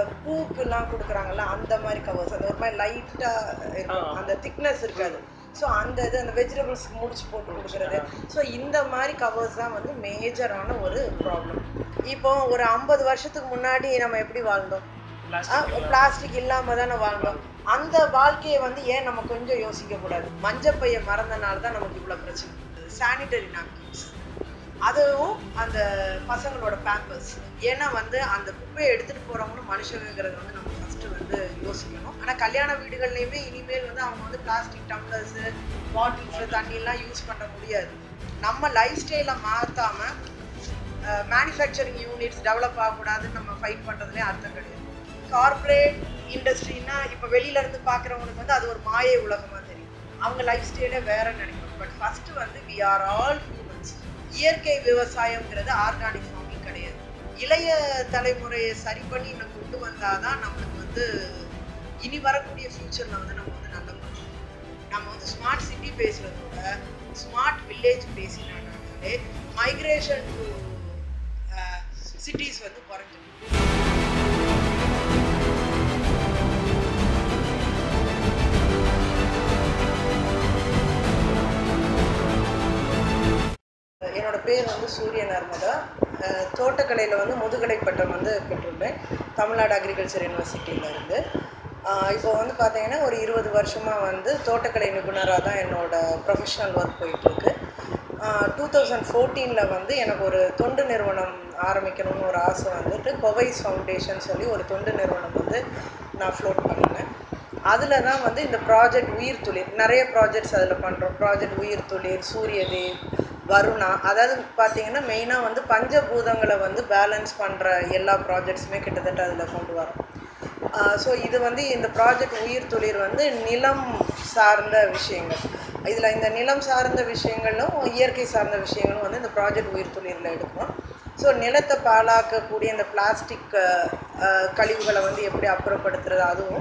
பூக்குலாம் கொடுக்குறாங்கல்ல அந்த மாதிரி கவர்ஸ் அந்த ஒரு மாதிரி லைட்டாக இருக்கும் அந்த திக்னஸ் இருக்காது ஸோ அந்த இது அந்த வெஜிடபிள்ஸ்க்கு முடிச்சு போட்டு கொடுக்குறது ஸோ இந்த மாதிரி கவர்ஸ் தான் வந்து மேஜரான ஒரு ப்ராப்ளம் இப்போ ஒரு ஐம்பது வருஷத்துக்கு முன்னாடி நம்ம எப்படி வாழ்ந்தோம் பிளாஸ்டிக் இல்லாம தானே வாழ்ந்தோம் அந்த வாழ்க்கையை வந்து ஏன் நம்ம கொஞ்சம் யோசிக்க கூடாது மஞ்சப்பையை மறந்தனால தான் நமக்கு இவ்வளவு பிரச்சனை சானிட்டரி நாப்கின்ஸ் அதுவும் அந்த பசங்களோட பேம்பர்ஸ் ஏன்னா வந்து அந்த குப்பையை எடுத்துட்டு போறவங்களும் மனுஷங்கிறத வந்து நம்ம ஃபர்ஸ்ட் வந்து யோசிக்கணும் ஆனா கல்யாண வீடுகள்லயுமே இனிமேல் வந்து அவங்க வந்து பிளாஸ்டிக் டம்ளர்ஸ் பாட்டில்ஸ் தண்ணிலாம் யூஸ் பண்ண முடியாது நம்ம லைஃப் ஸ்டைலை மாத்தாம மேனுஃபேக்சரிங் யூனிட்ஸ் டெவலப் ஆகக்கூடாதுன்னு நம்ம ஃபைட் பண்ணுறதுலே அர்த்தம் கிடையாது கார்ப்பரேட் இண்டஸ்ட்ரினா இப்போ வெளியில இருந்து பார்க்குறவங்களுக்கு வந்து அது ஒரு மாயை உலகமாக தெரியும் அவங்க லைஃப் ஸ்டைலே வேற நினைக்கணும் பட் ஃபர்ஸ்ட் வந்து வி ஆர் ஆல் ஹியூமன்ஸ் இயற்கை விவசாயம்ங்கிறது ஆர்கானிக் ஃபார்மிங் கிடையாது இளைய தலைமுறையை சரி பண்ணி இன்னும் கொண்டு வந்தாதான் நம்மளுக்கு வந்து இனி வரக்கூடிய ஃபியூச்சரில் வந்து நம்ம வந்து நல்ல பண்ணுவோம் நம்ம வந்து ஸ்மார்ட் சிட்டி பேசுறத விட ஸ்மார்ட் வில்லேஜ் பேசினாலே மைக்ரேஷன் டு சிட்டிஸ் வந்து குறைஞ்சிடும் என்னோட பேர் வந்து சூரிய நர்மதா அஹ் தோட்டக்கலையில் வந்து முதுகலை பட்டம் வந்து பெற்றுள்ளேன் தமிழ்நாடு அக்ரிகல்ச்சர் யூனிவர்சிட்டியில இருந்து அஹ் இப்போ வந்து பார்த்தீங்கன்னா ஒரு இருபது வருஷமாக வந்து தோட்டக்கலை நிபுணராக தான் என்னோட ப்ரொஃபஷனல் ஒர்க் போயிட்டுருக்கு டூ தௌசண்ட் ஃபோர்டீனில் வந்து எனக்கு ஒரு தொண்டு நிறுவனம் ஆரம்பிக்கணும்னு ஒரு ஆசை வந்துட்டு கொவைஸ் ஃபவுண்டேஷன் சொல்லி ஒரு தொண்டு நிறுவனம் வந்து நான் ஃப்ளோட் பண்ணினேன் அதில் தான் வந்து இந்த ப்ராஜெக்ட் உயிர் துளிர் நிறைய ப்ராஜெக்ட்ஸ் அதில் பண்ணுறோம் ப்ராஜெக்ட் உயிர் துளிர் சூரியதேவ் வருணா அதாவது பார்த்தீங்கன்னா மெயினாக வந்து பஞ்சபூதங்களை வந்து பேலன்ஸ் பண்ணுற எல்லா ப்ராஜெக்ட்ஸுமே கிட்டத்தட்ட அதில் கொண்டு வரோம் ஸோ இது வந்து இந்த ப்ராஜெக்ட் உயிர் துளிர் வந்து நிலம் சார்ந்த விஷயங்கள் இதில் இந்த நிலம் சார்ந்த விஷயங்களும் இயற்கை சார்ந்த விஷயங்களும் வந்து இந்த ப்ராஜெக்ட் உயிர் துளிரில் எடுக்கிறோம் ஸோ நிலத்தை பாழாக்கக்கூடிய இந்த பிளாஸ்டிக் கழிவுகளை வந்து எப்படி அப்புறப்படுத்துறது அதுவும்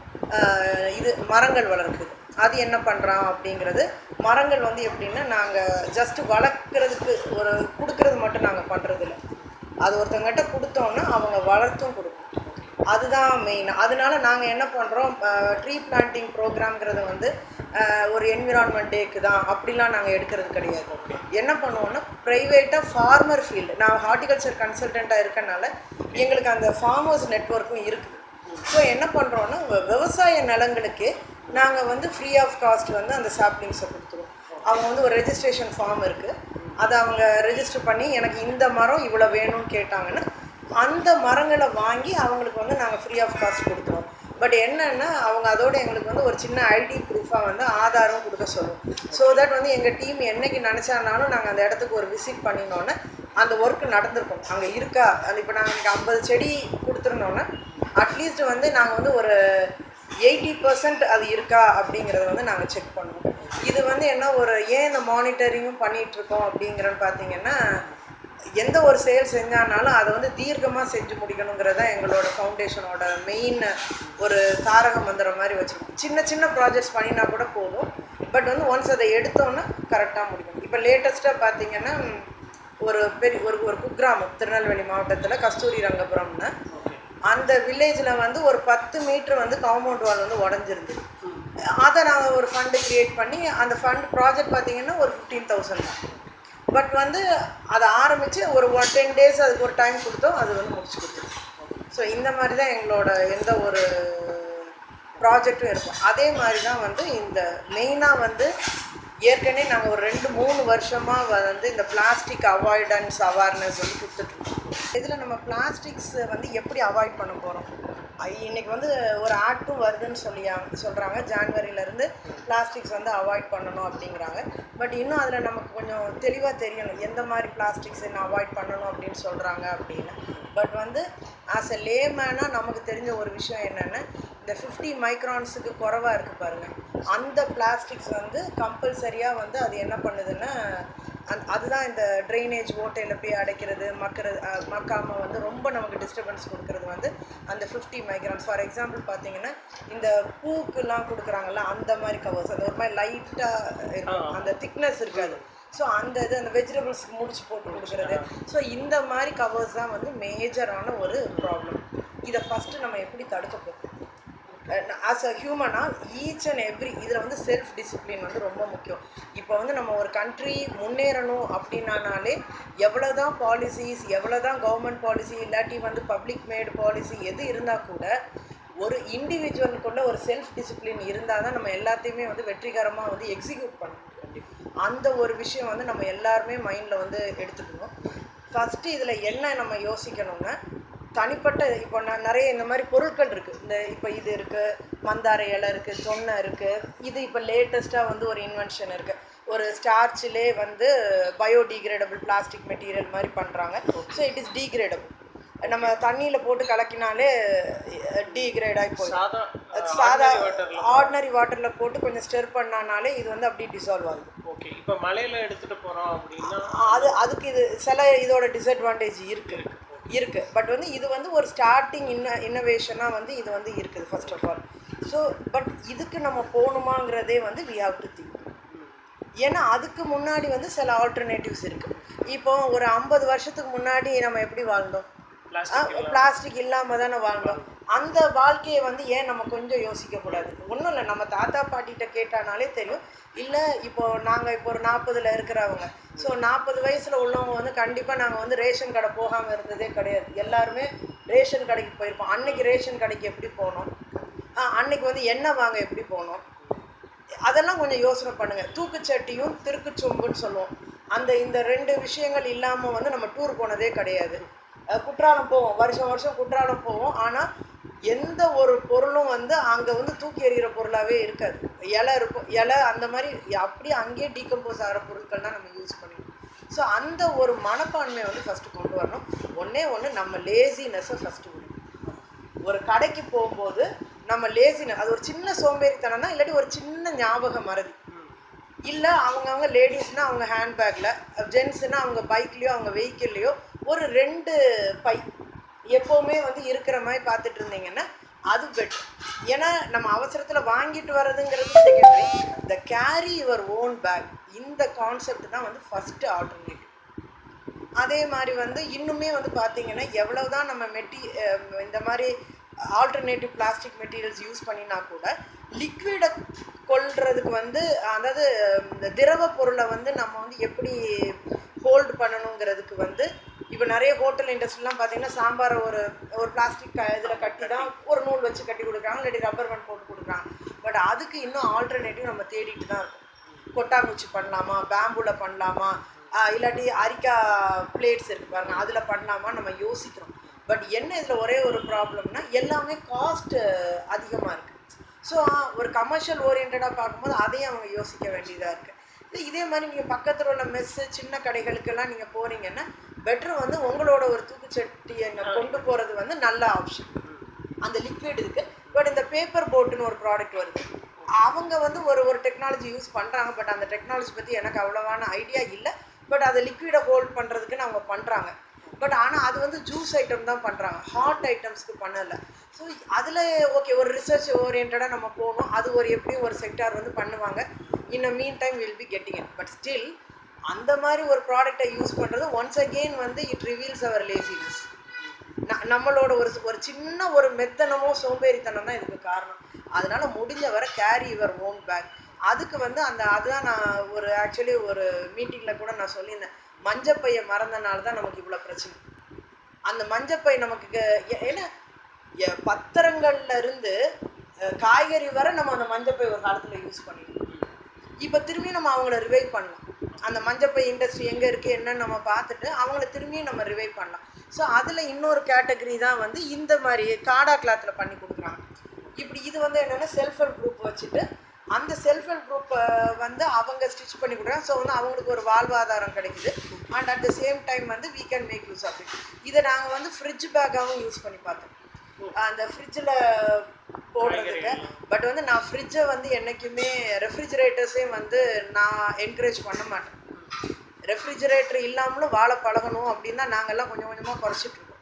ஆஹ் இது மரங்கள் வளர்க்குது அது என்ன பண்ணுறான் அப்படிங்கிறது மரங்கள் வந்து எப்படின்னா நாங்கள் ஜஸ்ட் வளர்க்குறதுக்கு ஒரு கொடுக்கறது மட்டும் நாங்கள் பண்ணுறதில்ல அது ஒருத்தங்கிட்ட கொடுத்தோன்னா அவங்க வளர்த்தும் கொடுக்கும் அதுதான் மெயின் அதனால நாங்கள் என்ன பண்ணுறோம் ட்ரீ பிளான்டிங் ப்ரோக்ராம்ங்கிறது வந்து ஆஹ் ஒரு என்விரான்மெண்ட் டேக்கு தான் அப்படிலாம் நாங்கள் எடுக்கிறது கிடையாது என்ன பண்ணுவோம்னா ப்ரைவேட்டாக ஃபார்மர் ஃபீல்டு நான் ஹார்டிகல்ச்சர் கன்சல்டண்ட்டாக இருக்கனால எங்களுக்கு அந்த ஃபார்மர்ஸ் நெட்ஒர்க்கும் இருக்குது ஸோ என்ன பண்ணுறோன்னா விவசாய நிலங்களுக்கு நாங்கள் வந்து ஃப்ரீ ஆஃப் காஸ்ட் வந்து அந்த சாப்ளிங்ஸை கொடுத்துருவோம் அவங்க வந்து ஒரு ரெஜிஸ்ட்ரேஷன் ஃபார்ம் இருக்குது அதை அவங்க ரெஜிஸ்டர் பண்ணி எனக்கு இந்த மரம் இவ்வளோ வேணும்னு கேட்டாங்கன்னா அந்த மரங்களை வாங்கி அவங்களுக்கு வந்து நாங்கள் ஃப்ரீ ஆஃப் காஸ்ட் கொடுத்துருவோம் பட் என்னன்னா அவங்க அதோட எங்களுக்கு வந்து ஒரு சின்ன ஐடி ப்ரூஃபாக வந்து ஆதாரம் கொடுக்க சொல்லுவோம் ஸோ தட் வந்து எங்கள் டீம் என்னைக்கு நினச்சானாலும் நாங்கள் அந்த இடத்துக்கு ஒரு விசிட் பண்ணினோன்னே அந்த ஒர்க் நடந்திருக்கும் அங்கே இருக்கா அது இப்போ நாங்கள் இன்னைக்கு ஐம்பது செடி கொடுத்துருந்தோன்னா அட்லீஸ்ட் வந்து நாங்கள் வந்து ஒரு எயிட்டி பர்சன்ட் அது இருக்கா அப்படிங்கிறத வந்து நாங்கள் செக் பண்ணுவோம் இது வந்து என்ன ஒரு ஏன் இந்த மானிட்டரிங்கும் பண்ணிட்டு இருக்கோம் அப்படிங்கிறன்னு பார்த்தீங்கன்னா எந்த ஒரு செயல் செஞ்சானாலும் அதை வந்து தீர்க்கமாக செஞ்சு முடிக்கணுங்கிறது தான் எங்களோட ஃபவுண்டேஷனோட மெயின் ஒரு தாரக மந்திரம் மாதிரி வச்சுருக்கோம் சின்ன சின்ன ப்ராஜெக்ட்ஸ் பண்ணினா கூட போதும் பட் வந்து ஒன்ஸ் அதை எடுத்தோன்னா கரெக்டாக முடிக்கணும் இப்போ லேட்டஸ்ட்டாக பார்த்தீங்கன்னா ஒரு பெரிய ஒரு ஒரு குக்கிராமம் திருநெல்வேலி மாவட்டத்தில் கஸ்தூரி ரங்கபுரம்னு அந்த வில்லேஜில் வந்து ஒரு பத்து மீட்டர் வந்து காம்பவுண்ட் வால் வந்து உடஞ்சிருந்தது அதை நாங்கள் ஒரு ஃபண்டு கிரியேட் பண்ணி அந்த ஃபண்ட் ப்ராஜெக்ட் பார்த்தீங்கன்னா ஒரு ஃபிஃப்டீன் தௌசண்ட் தான் பட் வந்து அதை ஆரம்பித்து ஒரு ஒன் டென் டேஸ் அதுக்கு ஒரு டைம் கொடுத்தோம் அது வந்து முடிச்சு கொடுத்துருவோம் ஸோ இந்த மாதிரி தான் எங்களோட எந்த ஒரு ப்ராஜெக்டும் இருக்கும் அதே மாதிரி தான் வந்து இந்த மெயினாக வந்து ஏற்கனவே நாங்கள் ஒரு ரெண்டு மூணு வருஷமாக வந்து இந்த பிளாஸ்டிக் அவாய்டன்ஸ் அவேர்னஸ் வந்து கொடுத்துட்ருக்கோம் இதில் நம்ம பிளாஸ்டிக்ஸ் வந்து எப்படி அவாய்ட் பண்ண போகிறோம் இன்னைக்கு வந்து ஒரு ஆக்டும் வருதுன்னு சொல்லியாங்க சொல்கிறாங்க ஜான்வரியிலேருந்து பிளாஸ்டிக்ஸ் வந்து அவாய்ட் பண்ணணும் அப்படிங்கிறாங்க பட் இன்னும் அதில் நமக்கு கொஞ்சம் தெளிவாக தெரியணும் எந்த மாதிரி பிளாஸ்டிக்ஸ் என்ன அவாய்ட் பண்ணணும் அப்படின்னு சொல்கிறாங்க அப்படின்னு பட் வந்து ஆஸ் எ லேமேனாக நமக்கு தெரிஞ்ச ஒரு விஷயம் என்னென்னா இந்த ஃபிஃப்டி மைக்ரான்ஸுக்கு குறவாக இருக்குது பாருங்கள் அந்த பிளாஸ்டிக்ஸ் வந்து கம்பல்சரியாக வந்து அது என்ன பண்ணுதுன்னா அந் அதுதான் இந்த ட்ரைனேஜ் ஓட்டையில் போய் அடைக்கிறது மக்கிறது அஹ், மக்காம வந்து ரொம்ப நமக்கு டிஸ்டர்பன்ஸ் கொடுக்கறது வந்து அந்த ஃபிஃப்டி மைக்ரான்ஸ் ஃபார் எக்ஸாம்பிள் பார்த்தீங்கன்னா இந்த பூக்குலாம் கொடுக்குறாங்கல்ல அந்த மாதிரி கவர்ஸ் அந்த ஒரு மாதிரி லைட்டாக இருக்கும் அந்த திக்னஸ் இருக்காது ஸோ அந்த இது அந்த வெஜிடபிள்ஸ்க்கு முடிச்சு போட்டு கொடுக்குறது ஸோ இந்த மாதிரி கவர்ஸ் தான் வந்து மேஜரான ஒரு ப்ராப்ளம் இதை ஃபஸ்ட்டு நம்ம எப்படி தடுக்க போகிறோம் ஆஸ் அ ஹியூமனாக ஈச் அண்ட் எவ்ரி இதில் வந்து செல்ஃப் டிசிப்ளின் வந்து ரொம்ப முக்கியம் இப்போ வந்து நம்ம ஒரு கண்ட்ரி முன்னேறணும் அப்படின்னானாலே எவ்வளோ தான் பாலிசிஸ் எவ்வளோ தான் கவர்மெண்ட் பாலிசி இல்லாட்டி வந்து பப்ளிக் மேடு பாலிசி எது இருந்தால் கூட ஒரு இண்டிவிஜுவலுக்குள்ள ஒரு செல்ஃப் டிசிப்ளின் இருந்தால் தான் நம்ம எல்லாத்தையுமே வந்து வெற்றிகரமாக வந்து எக்ஸிக்யூட் பண்ண முடியும் அந்த ஒரு விஷயம் வந்து நம்ம எல்லாருமே மைண்டில் வந்து எடுத்துக்கணும் ஃபஸ்ட்டு இதில் என்ன நம்ம யோசிக்கணும்னா தனிப்பட்ட இப்போ நான் நிறைய இந்த மாதிரி பொருட்கள் இருக்குது இந்த இப்போ இது இருக்குது மந்தார இலை இருக்குது தொன்னை இருக்குது இது இப்போ லேட்டஸ்ட்டாக வந்து ஒரு இன்வென்ஷன் இருக்குது ஒரு ஸ்டார்ச்சிலே வந்து பயோடிகிரேடபிள் பிளாஸ்டிக் மெட்டீரியல் மாதிரி பண்ணுறாங்க ஸோ இட் இஸ் டீக்ரேடபிள் நம்ம தண்ணியில் போட்டு கலக்கினாலே டீக்ரேட் ஆகி போயிடும் சாதா சாதா வாட்டர்ல ஆர்டினரி வாட்டரில் போட்டு கொஞ்சம் ஸ்டெர் பண்ணானாலே இது வந்து அப்படியே டிசால்வ் ஆகுது ஓகே இப்போ மலையில எடுத்துட்டு போறோம் அப்படின்னா அது அதுக்கு இது சில இதோட டிஸ்அட்வான்டேஜ் இருக்கு இருக்கு பட் வந்து இது வந்து ஒரு ஸ்டார்டிங் இன்ன இன்னோவேஷனாக வந்து இது வந்து இருக்குது first of all so but இதுக்கு நம்ம போகணுமாங்கிறதே வந்து வி ஹாவ் டு திங்க் ஏன்னா அதுக்கு முன்னாடி வந்து சில ஆல்டர்னேட்டிவ்ஸ் இருக்கு இப்போ ஒரு ஐம்பது வருஷத்துக்கு முன்னாடி நம்ம எப்படி வாழ்ந்தோம் பிளாஸ்டிக் பிளாஸ்டிக் இல்லாமல் தானே வாழ்ந்தோம் அந்த வாழ்க்கையை வந்து ஏன் நம்ம கொஞ்சம் யோசிக்கக்கூடாது ஒன்றும் இல்லை நம்ம தாத்தா பாட்டிகிட்ட கேட்டானாலே தெரியும் இல்லை இப்போ நாங்கள் இப்போ ஒரு நாற்பதுல இருக்கிறவங்க ஸோ நாற்பது வயசில் உள்ளவங்க வந்து கண்டிப்பாக நாங்கள் வந்து ரேஷன் கடை போகாமல் இருந்ததே கிடையாது எல்லாருமே ரேஷன் கடைக்கு போயிருப்போம் அன்னைக்கு ரேஷன் கடைக்கு எப்படி போனோம் ஆ, அன்னைக்கு வந்து எண்ணெய் வாங்க எப்படி போனோம் அதெல்லாம் கொஞ்சம் யோசனை பண்ணுங்க தூக்குச்சட்டியும் திருக்குச்சொம்புன்னு சொல்லுவோம் அந்த இந்த ரெண்டு விஷயங்கள் இல்லாமல் வந்து நம்ம டூர் போனதே கிடையாது அஹ் குற்றாலம் போவோம் வருஷம் வருஷம் குற்றாலம் போவோம் ஆனால் எந்த ஒரு பொருளும் வந்து அங்கே வந்து தூக்கி எறிகிற பொருளாகவே இருக்காது இலை இருக்கும் இலை அந்த மாதிரி அப்படியே அங்கேயே டீகம்போஸ் ஆகிற பொருட்கள் தான் நம்ம யூஸ் பண்ணிக்கணும் ஸோ அந்த ஒரு மனப்பான்மையை வந்து ஃபஸ்ட்டு கொண்டு வரணும் ஒன்றே ஒன்று நம்ம லேசினஸை ஃபஸ்ட்டு விடணும் ஒரு கடைக்கு போகும்போது நம்ம லேசினஸ் அது ஒரு சின்ன சோம்பேறித்தனம்னா இல்லாட்டி ஒரு சின்ன ஞாபக மறதி இல்லை அவங்கவுங்க லேடிஸ்னால் அவங்க ஹேண்ட்பேக்கில் ஜென்ட்ஸ்னால் அவங்க பைக்லேயோ அவங்க வெஹிக்கிள்லேயோ ஒரு ரெண்டு பை எப்போவுமே வந்து இருக்கிற மாதிரி பார்த்துட்டு இருந்தீங்கன்னா அது பெட்டர் ஏன்னா நம்ம அவசரத்தில் வாங்கிட்டு வர்றதுங்கிறது secondary the carry your own bag இந்த கான்செப்ட் தான் வந்து ஃபஸ்ட்டு ஆல்டர்னேட்டிவ் அதே மாதிரி வந்து இன்னுமே வந்து பார்த்தீங்கன்னா எவ்வளவுதான் நம்ம மெட்டி அஹ் இந்த மாதிரி ஆல்டர்னேட்டிவ் பிளாஸ்டிக் மெட்டீரியல்ஸ் யூஸ் பண்ணினா கூட லிக்விடை கொள்றதுக்கு வந்து அதாவது இந்த திரவ பொருளை வந்து நம்ம வந்து எப்படி ஹோல்டு பண்ணணுங்கிறதுக்கு வந்து இப்போ நிறைய ஹோட்டல் இண்டஸ்ட்ரிலாம் பார்த்தீங்கன்னா சாம்பாரை ஒரு ஒரு பிளாஸ்டிக் இதில் கட்டி தான் ஒரு நூல் வச்சு கட்டி கொடுக்குறாங்க இல்லாட்டி ரப்பர் பேண்ட் போட்டு கொடுக்குறாங்க பட் அதுக்கு இன்னும் ஆல்டர்னேட்டிவ் நம்ம தேடிட்டு தான் இருக்கோம் கொட்டாங்குச்சி பண்ணலாமா பேம்புல பண்ணலாமா ஆஹ் இல்லாட்டி அரிக்கா பிளேட்ஸ் இருக்கு பாருங்க அதில் பண்ணலாமா நம்ம யோசிக்கிறோம் பட் என்ன இதில் ஒரே ஒரு ப்ராப்ளம்னா எல்லாமே காஸ்ட் அதிகமாக இருக்குது ஸோ ஒரு கமர்ஷியல் ஓரியன்டாக பார்க்கும்போது அதையும் அவங்க யோசிக்க வேண்டியதாக இருக்குது இதே மாதிரி நீங்கள் பக்கத்தில் உள்ள மெஸ்ஸு சின்ன கடைகளுக்கெல்லாம் நீங்கள் போகிறீங்கன்னா பெட்டர் வந்து உங்களோட ஒரு தூக்குச்சட்டியை கொண்டு போகிறது வந்து நல்ல ஆப்ஷன் அந்த லிக்விட் இருக்கு பட் இந்த பேப்பர் போட்டுன்னு ஒரு ப்ராடக்ட் வருது அவங்க வந்து ஒரு ஒரு டெக்னாலஜி யூஸ் பண்ணுறாங்க பட் அந்த டெக்னாலஜி பற்றி எனக்கு அவ்வளோவான ஐடியா இல்லை பட் அதை லிக்விடை ஹோல்ட் பண்ணுறதுக்குன்னு அவங்க பண்ணுறாங்க பட் ஆனால் அது வந்து ஜூஸ் ஐட்டம் தான் பண்ணுறாங்க ஹாட் ஐட்டம்ஸ்க்கு பண்ணலை ஸோ அதில் ஓகே ஒரு ரிசர்ச் ஓரியன்டாக நம்ம போகணும் அது ஒரு எப்படியும் ஒரு செக்டார் வந்து பண்ணுவாங்க இன்னும் meantime will be getting it but still அந்த மாதிரி ஒரு ப்ராடக்டை யூஸ் பண்ணுறது ஒன்ஸ் அகெயின் வந்து இட் ரிவீல்ஸ் அவர் லேசினஸ் ந- நம்மளோட ஒரு ஒரு சின்ன ஒரு மெத்தனமோ சோம்பேறித்தனம் தான் இதுக்கு காரணம் அதனால முடிஞ்ச வரை கேரி யுவர் ஓன் பேக் அதுக்கு வந்து அந்த அதுதான் நான் ஒரு ஆக்சுவலி ஒரு மீட்டிங்கில் கூட நான் சொல்லியிருந்தேன் மஞ்சப்பையை மறந்தனால தான் நமக்கு இவ்வளோ பிரச்சனை அந்த மஞ்சப்பை நமக்கு க- ஏ- ஏன்னா எ- பத்திரங்கள்ல இருந்து அஹ், காய்கறி வரை நம்ம அந்த மஞ்சப்பை ஒரு காலத்தில் யூஸ் பண்ணிருக்கோம் இப்போ திரும்பி நம்ம அவங்கள ரிவைவ் பண்ணலாம் அந்த மஞ்சப்பை இண்டஸ்ட்ரி எங்கே இருக்குது என்னன்னு நம்ம பார்த்துட்டு அவங்கள திரும்பியும் நம்ம ரிவைவ் பண்ணலாம் ஸோ அதில் இன்னொரு கேட்டகரி தான் வந்து இந்த மாதிரி காடா கிளாத்தில் பண்ணி கொடுக்குறாங்க இப்படி இது வந்து என்னென்னா செல்ஃப் ஹெல்ப் குரூப் வச்சுட்டு அந்த செல்ஃப் ஹெல்ப் குரூப்பை வந்து அவங்க ஸ்டிச் பண்ணி கொடுக்குறாங்க ஸோ வந்து அவங்களுக்கு ஒரு வாழ்வாதாரம் கிடைக்குது and at the same time வந்து we can make use of it இதை நாங்கள் வந்து ஃப்ரிட்ஜ் பேக்காகவும் யூஸ் பண்ணி பார்த்தோம் அந்த ஃப்ரிட்ஜில் போடுறதுக்கு பட் வந்து நான் ஃப்ரிட்ஜை வந்து என்றைக்குமே ரெஃப்ரிஜரேட்டர்ஸே வந்து நான் என்கரேஜ் பண்ண மாட்டேன் ரெஃப்ரிஜரேட்டர் இல்லாமலும் வாழ பழகணும் அப்படின்னு தான் நாங்கள்லாம் கொஞ்சம் கொஞ்சமாக குறைச்சிட்டு இருக்கோம்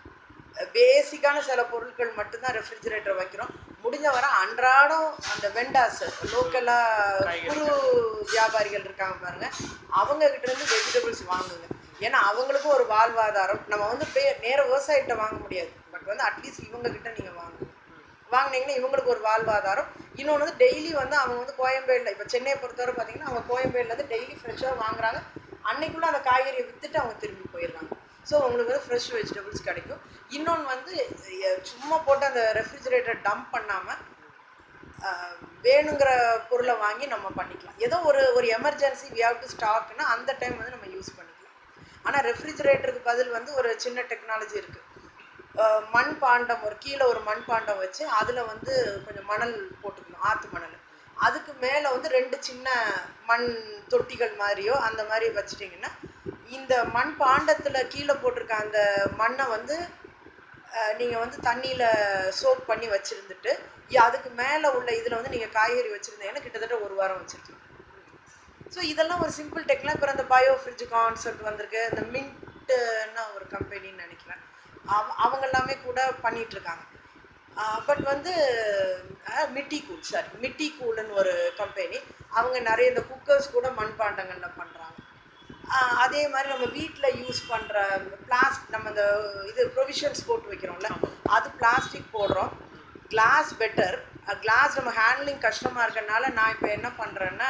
பேசிக்கான சில பொருட்கள் மட்டும்தான் ரெஃப்ரிஜரேட்டர் வைக்கிறோம் முடிஞ்ச வரை அன்றாடம் அந்த வெண்டாஸ் லோக்கலாக குறு வியாபாரிகள் இருக்காங்க பாருங்க அவங்க கிட்ட இருந்து வெஜிடபிள்ஸ் வாங்குங்க ஏன்னா அவங்களுக்கும் ஒரு வாழ்வாதாரம் நம்ம வந்து பே நேர விவசாயிகிட்ட வாங்க முடியாது பட் வந்து அட்லீஸ்ட் இவங்க கிட்ட நீங்கள் வாங்கணும் வாங்குனீங்கன்னா இவங்களுக்கு ஒரு வாழ்வாதாரம் இன்னொன்று வந்து டெய்லி வந்து அவங்க வந்து கோயம்பேடில் இப்போ சென்னையை பொறுத்தவரை பார்த்தீங்கன்னா அவங்க கோயம்பேடுலேருந்து டெய்லி ஃப்ரெஷ்ஷாக வாங்குறாங்க அன்னைக்குள்ள அந்த காய்கறியை விற்றுட்டு அவங்க திரும்பி போயிடுறாங்க ஸோ உங்களுக்கு வந்து ஃப்ரெஷ் வெஜிடபிள்ஸ் கிடைக்கும் இன்னொன்று வந்து எ- சும்மா போட்டு அந்த ரெஃப்ரிஜரேட்டர் டம்ப் பண்ணாமல் வேணுங்கிற பொருளை வாங்கி நம்ம பண்ணிக்கலாம் ஏதோ ஒரு ஒரு எமர்ஜென்சி வி ஹவ் டு ஸ்டாக்னா அந்த டைம் வந்து நம்ம யூஸ் பண்ணிக்கலாம் ஆனால் ரெஃப்ரிஜரேட்டருக்கு பதில் வந்து ஒரு சின்ன டெக்னாலஜி இருக்குது மண் பாண்டம் ஒரு கீழே ஒரு மண் பாண்டம் வச்சு அதில் வந்து கொஞ்சம் மணல் போட்டுக்கணும் ஆற்று மணல் அதுக்கு மேலே வந்து ரெண்டு சின்ன மண் தொட்டிகள் மாதிரியோ அந்த மாதிரி வச்சிட்டிங்கன்னா இந்த மண் பாண்டத்தில் கீழே போட்டிருக்க அந்த மண்ணை வந்து நீங்கள் வந்து தண்ணியில் சோப் பண்ணி வச்சுருந்துட்டு அதுக்கு மேலே உள்ள இதில் வந்து நீங்கள் காய்கறி வச்சுருந்தீங்கன்னா கிட்டத்தட்ட ஒரு வாரம் வச்சுருக்கலாம் ஸோ இதெல்லாம் ஒரு சிம்பிள் டெக்னா இப்போ அந்த பயோ ஃப்ரிட்ஜ் கான்செப்ட் வந்திருக்கு இந்த மின்ட்டுன்னா ஒரு கம்பெனின்னு நினைக்கிறேன் அவ அவங்க எல்லாமே கூட பண்ணிட்டு இருக்காங்க பட் வந்து அஹ், மிட்டி கூல் சாரி மிட்டி கூல்னு ஒரு கம்பெனி அவங்க நிறைய இந்த குக்கர்ஸ் கூட மண்பாண்டங்கள்ல பண்ணுறாங்க அதே மாதிரி நம்ம வீட்டில் யூஸ் பண்ணுற பிளாஸ் நம்ம இந்த இது ப்ரொவிஷன்ஸ் போட்டு வைக்கிறோம்ல அது பிளாஸ்டிக் போடுறோம் கிளாஸ் பெட்டர் கிளாஸ் நம்ம ஹேண்ட்லிங் கஷ்டமாக இருக்கறனால நான் இப்போ என்ன பண்ணுறேன்னா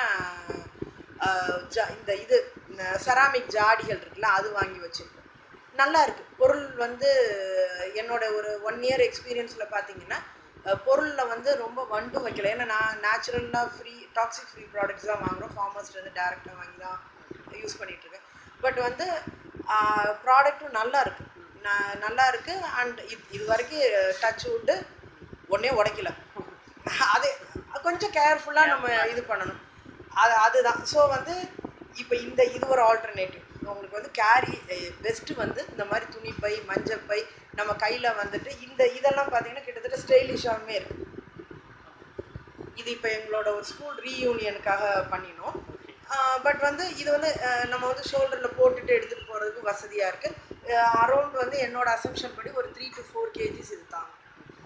இந்த இது செராமிக் ஜாடிகள் இருக்குல்ல அது வாங்கி வச்சுருக்கோம் நல்லா இருக்கு பொருள் வந்து என்னோட ஒரு ஒன் இயர் எக்ஸ்பீரியன்ஸில் பார்த்தீங்கன்னா பொருளில் வந்து ரொம்ப வண்டு வைக்கல ஏன்னா நான் நேச்சுரலாக ஃப்ரீ டாக்ஸிக் ஃப்ரீ ப்ராடக்ட்ஸ் தான் வாங்குறோம் ஃபார்மர்ஸ்லேருந்து டேரெக்டாக வாங்கி தான் யூஸ் பண்ணிட்டு இருக்கேன் பட் வந்து ப்ராடக்ட்டும் நல்லா இருக்கு ந- நல்லா இருக்கு அண்ட் இது இது வரைக்கும் டச் விட்டு ஒன்றே உடைக்கல அது கொஞ்சம் கேர்ஃபுல்லாக நம்ம இது பண்ணணும் அது அதுதான் ஸோ வந்து இப்போ இந்த இது ஒரு ஆல்டர்னேட்டிவ் உங்களுக்கு வந்து கேரி பெஸ்ட்டு வந்து இந்த மாதிரி துணிப்பை மஞ்சப்பை நம்ம கையில் வந்துட்டு இந்த இதெல்லாம் பார்த்தீங்கன்னா கிட்டத்தட்ட ஸ்டைலிஷாகவே இருக்கு இது இப்போ எங்களோட ஒரு ஸ்கூல் ரீயூனியனுக்காக பண்ணினோம் பட் வந்து இது வந்து அஹ், நம்ம வந்து ஷோல்டரில் போட்டுட்டு எடுத்துகிட்டு போகிறதுக்கு வசதியாக இருக்குது அரௌண்ட் வந்து என்னோட அசம்ஷன் படி ஒரு த்ரீ டு ஃபோர் கேஜிஸ் இது தாங்க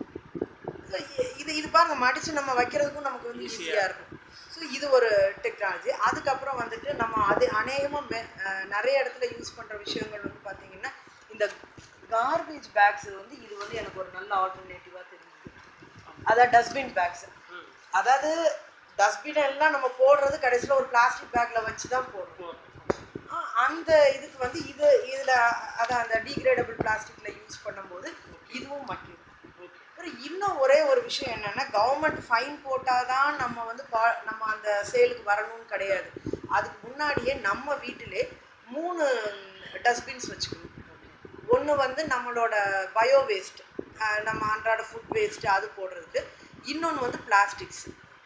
So, இ- இது இது பாருங்க மடிச்சு நம்ம வைக்கிறதுக்கும் நமக்கு வந்து Easy-ஆ ஈஸியாக இருக்கும் ஸோ இது ஒரு டெக்னாலஜி அதுக்கப்புறம் வந்துட்டு நம்ம அது அநேகமாக நிறைய இடத்துல யூஸ் பண்ணுற விஷயங்கள் வந்து பார்த்தீங்கன்னா இந்த கார்பேஜ் பேக்ஸ் வந்து இது வந்து எனக்கு ஒரு நல்ல ஆல்டர்னேட்டிவாக தெரிஞ்சுது அதான் டஸ்ட்பின் பேக்ஸ் ம். அதாவது டஸ்ட்பின் எல்லாம் நம்ம போடுறது கடைசியில் ஒரு பிளாஸ்டிக் பேக்கில் வச்சு தான் போடுறோம் ஆ, அந்த இதுக்கு வந்து இது இதில் அதான் அந்த டீக்ரேடபிள் பிளாஸ்டிக்கில் யூஸ் பண்ணும்போது இதுவும் மக்கிடும் அப்புறம் இன்னும் ஒரே ஒரு விஷயம் என்னன்னா கவர்மெண்ட் ஃபைன் போட்டால் தான் நம்ம வந்து பா நம்ம அந்த சேலுக்கு வரணும்னு கிடையாது அதுக்கு முன்னாடியே நம்ம வீட்டிலே மூணு டஸ்ட்பின்ஸ் வச்சுக்கணும் ஒன்று வந்து நம்மளோட பயோ வேஸ்ட் நம்ம அன்றாட ஃபுட் வேஸ்ட் அது போடுறதுக்கு இன்னொன்று வந்து பிளாஸ்டிக்ஸ்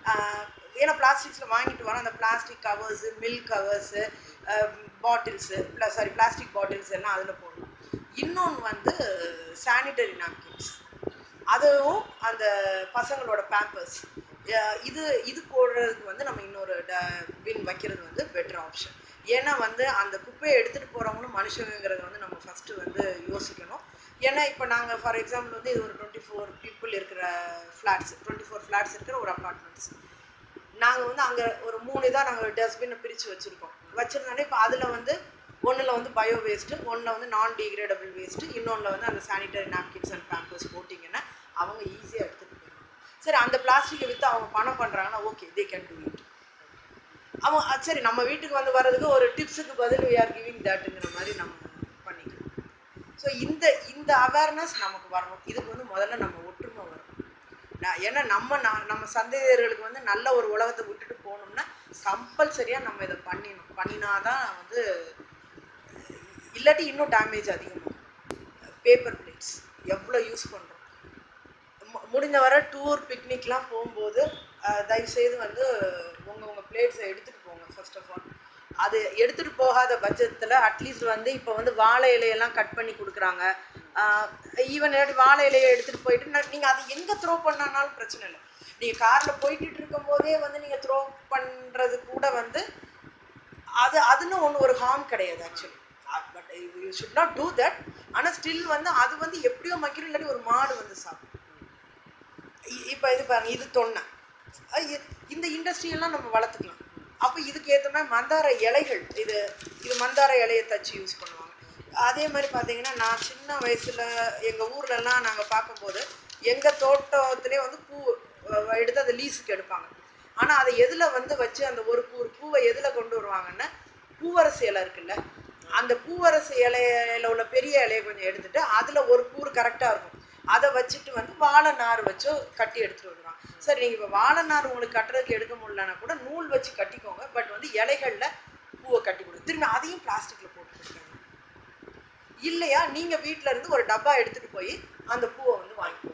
ஏன்னா பிளாஸ்டிக்ஸில் வாங்கிட்டு வரோம் அந்த plastic covers milk covers bottles plus sorry plastic bottles எல்லாம் அதில் போடணும் இன்னொன்று வந்து சானிட்டரி நாப்கின்ஸ் அதுவும் அந்த பசங்களோட பேம்பர்ஸ் இது இது போடுறதுக்கு வந்து நம்ம இன்னொரு பின் வைக்கிறது வந்து பெட்டர் ஆப்ஷன் ஏன்னா வந்து அந்த குப்பையை எடுத்துகிட்டு போகிறவங்களும் மனுஷங்கிறத வந்து நம்ம ஃபஸ்ட்டு வந்து யோசிக்கணும் ஏன்னா இப்போ நாங்கள் ஃபார் எக்ஸாம்பிள் வந்து இது ஒரு டுவெண்ட்டி ஃபோர் பீப்புள் இருக்கிற ஃப்ளாட்ஸ் டுவெண்ட்டி ஃபோர் ஃப்ளாட்ஸ் இருக்கிற ஒரு அப்பார்ட்மெண்ட்ஸ் நாங்கள் வந்து அங்கே ஒரு மூணு இதாக நாங்கள் டஸ்ட்பினை பிரித்து வச்சுருக்கோம் வச்சுருந்தோன்னே இப்போ அதில் வந்து ஒன்றில் வந்து பயோ வேஸ்ட்டு ஒன்றில் வந்து நான் டீக்ரேடபிள் வேஸ்ட்டு இன்னொன்றில் வந்து அந்த சானிட்டரி நாப்கின்ஸ் அண்ட் பேம்பர்ஸ் போட்டிங்கன்னா அவங்க ஈஸியாக எடுத்துகிட்டு போயிடுவாங்க சரி அந்த பிளாஸ்டிக்கை விற்று அவங்க பணம் பண்ணுறாங்கன்னா okay they can do it அவன் அஹ் சரி நம்ம வீட்டுக்கு வந்து வர்றதுக்கு ஒரு டிப்ஸுக்கு பதில் we are giving தட்ங்கிற மாதிரி நம்ம பண்ணிக்கலாம் ஸோ இந்த இந்த அவேர்னஸ் நமக்கு வரணும் இதுக்கு வந்து முதல்ல நம்ம ஒற்றுமை வரணும் நான் ஏன்னா நம்ம ந- நம்ம சந்தேகர்களுக்கு வந்து நல்ல ஒரு உலகத்தை விட்டுட்டு போகணும்னா கம்பல்சரியாக நம்ம இதை பண்ணிடணும் பண்ணினாதான் வந்து இல்லாட்டி இன்னும் டேமேஜ் அதிகமாகும் பேப்பர் பிளேட்ஸ் எவ்வளோ யூஸ் பண்ணுறோம் முடிஞ்ச வரை டூர் பிக்னிக்லாம் போகும்போது அஹ், தயவுசெய்து வந்து உங்கள் உங்கள் பிளேட்ஸை எடுத்துகிட்டு போங்க ஃபர்ஸ்ட் ஆஃப் ஆல் அது எடுத்துகிட்டு போகாத பட்சத்தில் அட்லீஸ்ட் வந்து இப்போ வந்து வாழை இலையெல்லாம் கட் பண்ணி கொடுக்குறாங்க ஈவன் வாழை இலையை எடுத்துகிட்டு போயிட்டு நீங்கள் அது எங்கே த்ரோ பண்ணானாலும் பிரச்சனை இல்லை நீங்கள் காரில் போய்கிட்டு இருக்கும்போதே வந்து நீங்கள் த்ரோ பண்ணுறது கூட வந்து அது அதுன்னு ஒன்று ஒரு ஹார்ம் கிடையாது actually but you should not do that ஆனால் ஸ்டில் வந்து அது வந்து எப்படியோ மக்கிரும் இல்லாட்டி ஒரு மாடு வந்து சாப்பிடும் இப்போ இது பாருங்க இது தொன்னை அஹ் இ- இந்த இண்டஸ்ட்ரியெல்லாம் நம்ம வளர்த்துக்கலாம் அப்போ இதுக்கு ஏற்ற மாதிரி மந்தார இலைகள் இது இது மந்தார இலையை தச்சு யூஸ் பண்ணுவாங்க அதே மாதிரி பார்த்தீங்கன்னா நான் சின்ன வயசில் எங்கள் ஊர்லலாம் நாங்கள் பார்க்கும்போது எங்கள் தோட்டத்திலே வந்து பூ அஹ், எடுத்து அதை லீஸுக்கு எடுப்பாங்க ஆனால் அதை எதில் வந்து வச்சு அந்த ஒரு பூ ஒரு பூவை எதில் கொண்டு வருவாங்கன்னா பூவரசு இலை இருக்குல்ல அந்த பூவரசு இலையில உள்ள பெரிய இலையை கொஞ்சம் எடுத்துட்டு அதில் ஒரு பூ கரெக்டாக இருக்கும் அதை வச்சுட்டு வந்து வாழை நார் வச்சோ கட்டி எடுத்துட்டு வருவாங்க சரி நீங்கள் இப்போ வாழை நார் உங்களுக்கு கட்டுறதுக்கு எடுக்க முடியலன்னா கூட நூல் வச்சு கட்டிக்கோங்க பட் வந்து இலைகளில் பூவை கட்டி கொடுங்க திரும்பி அதையும் பிளாஸ்டிக்கில் போட்டு கொடுங்க இல்லையா நீங்க வீட்ல இருந்து ஒரு டப்பா எடுத்துட்டு போய் அந்த பூவை வந்து வாங்கிக்கோங்க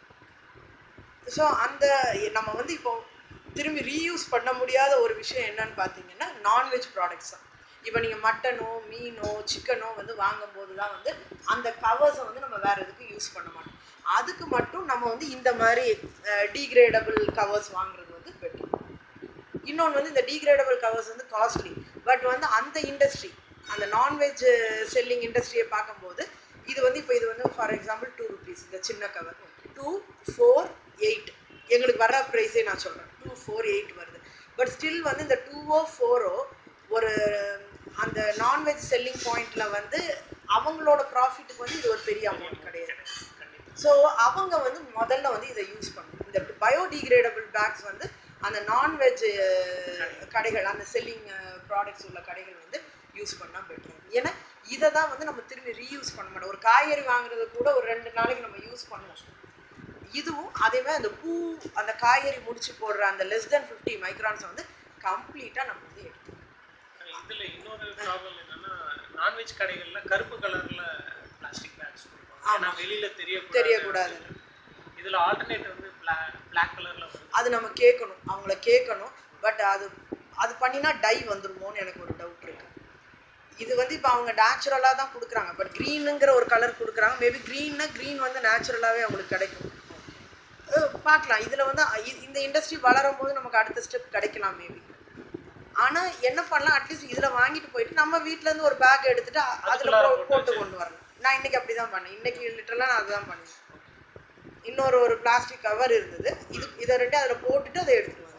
ஸோ அந்த நம்ம வந்து இப்போ திரும்பி ரீயூஸ் பண்ண முடியாத ஒரு விஷயம் என்னன்னு பார்த்தீங்கன்னா நான்வெஜ் ப்ராடக்ட்ஸ் தான் இப்போ நீங்கள் மட்டனோ மீனோ சிக்கனோ வந்து வாங்கும்போது தான் வந்து அந்த கவர்ஸை வந்து நம்ம வேற எதுக்கும் யூஸ் பண்ண மாட்டோம் அதுக்கு மட்டும் நம்ம வந்து இந்த மாதிரி டீக்ரேடபிள் கவர்ஸ் வாங்குறது வந்து பெட்டர் இன்னொன்று வந்து இந்த டீக்ரேடபிள் கவர்ஸ் வந்து காஸ்ட்லி பட் வந்து அந்த இண்டஸ்ட்ரி அந்த நான்வெஜ் செல்லிங் இண்டஸ்ட்ரியை பார்க்கும்போது இது வந்து இப்போ இது வந்து ஃபார் எக்ஸாம்பிள் டூ ருபீஸ் இந்த சின்ன கவர் டூ ஃபோர் எயிட் எங்களுக்கு வர ப்ரைஸே நான் சொல்கிறேன் டூ ஃபோர் எயிட் வருது பட் ஸ்டில் வந்து இந்த டூவோ ஃபோரோ ஒரு அந்த நான்வெஜ் செல்லிங் பாயிண்ட்ல வந்து அவங்களோட ப்ராஃபிட்டுக்கு வந்து இது ஒரு பெரிய அமௌண்ட் கிடையாது ஸோ அவங்க வந்து முதல்ல வந்து இதை யூஸ் பண்ணணும் இந்த பயோடிகிரேடபிள் பேக்ஸ் வந்து அந்த நான்வெஜ் கடைகள் அந்த செல்லிங் ப்ராடக்ட்ஸ் உள்ள கடைகள் வந்து யூஸ் பண்ணால் பெட்டர் ஏன்னா இதை தான் வந்து நம்ம திரும்பி ரீயூஸ் பண்ண மாட்டோம் ஒரு காய்கறி வாங்குறது கூட ஒரு ரெண்டு நாளைக்கு நம்ம யூஸ் பண்ணுவோம் இதுவும் அதே மாதிரி அந்த பூ அந்த காய்கறி முடிச்சு போடுற அந்த லெஸ் தென் ஃபிஃப்டி மைக்ரான்ஸை வந்து கம்ப்ளீட்டாக நம்ம வந்து எடுத்துக்கணும் இதுல இன்னொரு ப்ராப்ளம் என்னன்னா நான்வெஜ் கடைகள்ல கருப்பு கலர்ல பிளாஸ்டிக் பேக்ஸ் கொடுப்பாங்க ஏன்னா வெளியில தெரியக்கூடாது தெரியக்கூடாது இதுல ஆல்டர்னேட் வந்து பிளாக் கலர்ல வருது அது நம்ம கேட்கணும் அவங்கள கேட்கணும் பட் அது அது பண்ணினா டை வந்துருமோன்னு எனக்கு ஒரு டவுட் இருக்கு இது வந்து இப்போ அவங்க நேச்சுரலாக தான் கொடுக்குறாங்க பட் க்ரீனுங்கிற ஒரு கலர் கொடுக்குறாங்க மேபி க்ரீன்னா க்ரீன் வந்து நேச்சுரலாகவே அவங்களுக்கு கிடைக்கும் அஹ் பார்க்கலாம் இதில் வந்து அ- இ- இந்த இண்டஸ்ட்ரி வளரும் போது நமக்கு அடுத்த ஸ்டெப் கிடைக்கலாம் மேபி ஆனால் என்ன பண்ணலாம் அட்லீஸ்ட் இதில் வாங்கிட்டு போயிட்டு நம்ம வீட்ல இருந்து ஒரு பேக் எடுத்துட்டு அ- அதுல அதுக்குள்ளார போ- போட்டு போட்டு வச்சு. கொண்டு வரணும் நான் இன்னைக்கு அப்படி தான் பண்ணேன் இன்னைக்கு லிட்டரலாக நான் அதுதான் பண்ணேன் இன்னொரு ஒரு பிளாஸ்டிக் கவர் இருந்தது இது இதை ரெண்டு அதில் போட்டுட்டு அதை எடுத்துட்டு வந்தேன்